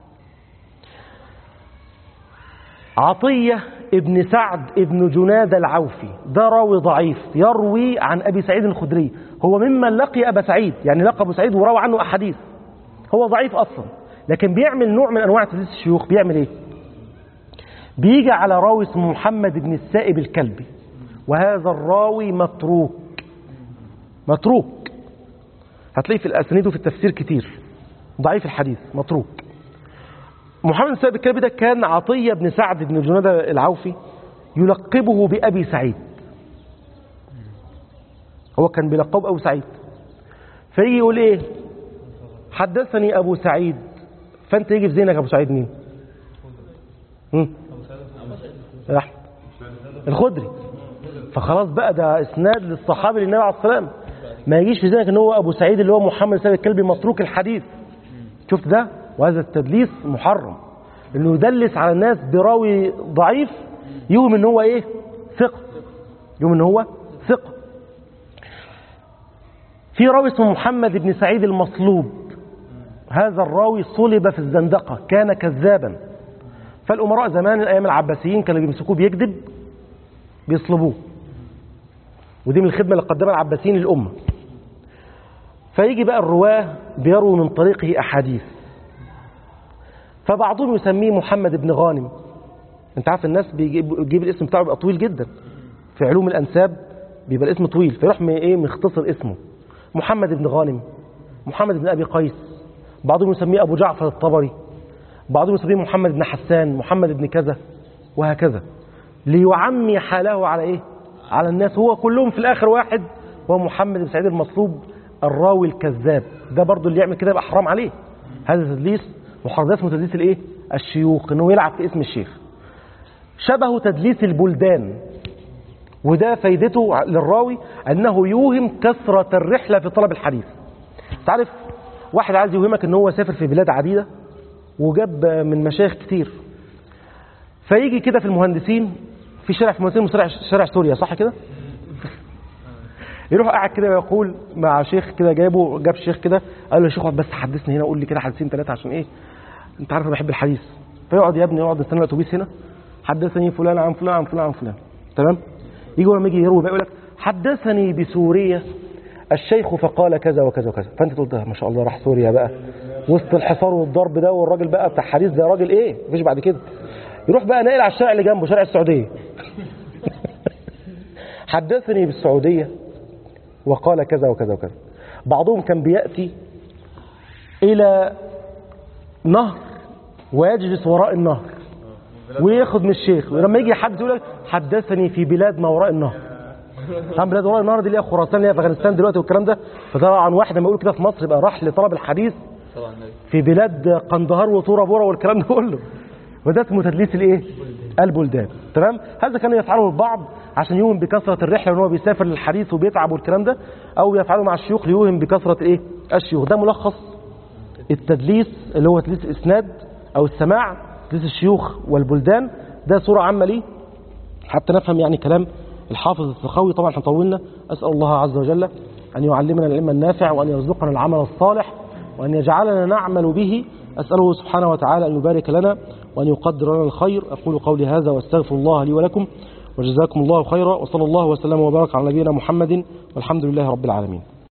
عطية ابن سعد ابن جناد العوفي ده راوي ضعيف يروي عن أبي سعيد الخدري هو ممن لقي أبا سعيد يعني لقى أبو سعيد وروى عنه أحاديث هو ضعيف أصلا لكن بيعمل نوع من أنواع تدليس الشيوخ بيعمل إيه بيجي على راوي اسمه محمد بن السائب الكلبي وهذا الراوي متروك متروك هتلاقيه في الأسانيد وفي التفسير كتير ضعيف الحديث متروك محمد السائب الكلبي ده كان عطية بن سعد بن جنادة العوفي يلقبه بأبي سعيد هو كان بيلقبه أبو سعيد فيجي يقول إيه حدثني أبو سعيد فأنت يجي في ذهنك أبو سعيد مين هم؟ يا أحمد الخدري فخلاص بقى ده اسناد للصحابي للنبي عليه الصلاه والسلام ما يجيش في ذهنك ان هو ابو سعيد اللي هو محمد سعيد الكلبي متروك الحديث شفت ده وهذا التدليس محرم انه يدلس على الناس براوي ضعيف يوم ان هو ايه ثقه يوم ان هو ثقه في راوي اسمه محمد بن سعيد المصلوب هذا الراوي صلب في الزندقه كان كذابا فالامراء زمان الايام العباسيين كانوا بيمسكوه بيكذب بيصلبوه ودي من الخدمه اللي قدمها العباسيين للامه فيجي بقى الرواه بيروي من طريقه احاديث فبعضهم يسميه محمد بن غانم انت عارف الناس بيجيب بيجيب الاسم بتاعه بيبقى طويل جدا في علوم الانساب بيبقى الاسم طويل فيروح م- ايه مختصر اسمه محمد بن غانم محمد بن ابي قيس بعضهم يسميه ابو جعفر الطبري بعضهم يسميه محمد بن حسان محمد بن كذا وهكذا ليعمي حاله على ايه على الناس هو كلهم في الاخر واحد هو محمد بن سعيد المصلوب الراوي الكذاب ده برضو اللي يعمل كده يبقى حرام عليه هذا تدليس محرم ده اسمه تدليس الايه الشيوخ انه يلعب في اسم الشيخ شبه تدليس البلدان وده فايدته للراوي انه يوهم كثرة الرحلة في طلب الحديث تعرف واحد عايز يوهمك ان هو سافر في بلاد عديدة وجاب من مشايخ كتير فيجي كده في المهندسين في شارع في المهندسين شارع, شارع سوريا صح كده يروح قاعد كده ويقول مع شيخ كده جابه جاب شيخ كده قال له يا شيخ اقعد بس حدثني هنا قول لي كده حدثين ثلاثه عشان ايه انت عارف انا بحب الحديث فيقعد يا ابني يقعد يستنى الاتوبيس هنا حدثني فلان عن فلان عن فلان عن فلان تمام يجي لما يجي يروي بقى يقول لك حدثني بسوريا الشيخ فقال كذا وكذا وكذا فانت تقول ده ما شاء الله راح سوريا بقى وسط الحصار والضرب ده والراجل بقى بتاع حديث ده راجل ايه مفيش بعد كده يروح بقى ناقل على الشارع اللي جنبه شارع السعوديه حدثني بالسعوديه وقال كذا وكذا وكذا بعضهم كان بياتي الى نهر ويجلس وراء النهر وياخد من الشيخ ولما يجي حد يقول لك حدثني في بلاد ما وراء النهر طبعا بلاد وراء النهر دي اللي هي خراسان اللي هي في افغانستان دلوقتي والكلام ده فطبعا واحد لما يقول كده في مصر يبقى راح لطلب الحديث طبعا النبي في بلاد قندهار وطورة بورا والكلام ده كله وده اسمه تدليس الايه البلدان تمام هذا كان يفعله البعض عشان يوهم بكثرة الرحلة وان هو بيسافر للحديث وبيتعب والكلام ده او يفعله مع الشيوخ ليوهم بكثرة الايه الشيوخ ده ملخص التدليس اللي هو تدليس الاسناد او السماع تدليس الشيوخ والبلدان ده صورة عامة ليه حتى نفهم يعني كلام الحافظ السخاوي طبعا احنا طولنا اسال الله عز وجل ان يعلمنا العلم النافع وان يرزقنا العمل الصالح وان يجعلنا نعمل به اساله سبحانه وتعالى ان يبارك لنا وان يقدر لنا الخير اقول قولي هذا واستغفر الله لي ولكم وجزاكم الله خيرا وصلى الله وسلم وبارك على نبينا محمد والحمد لله رب العالمين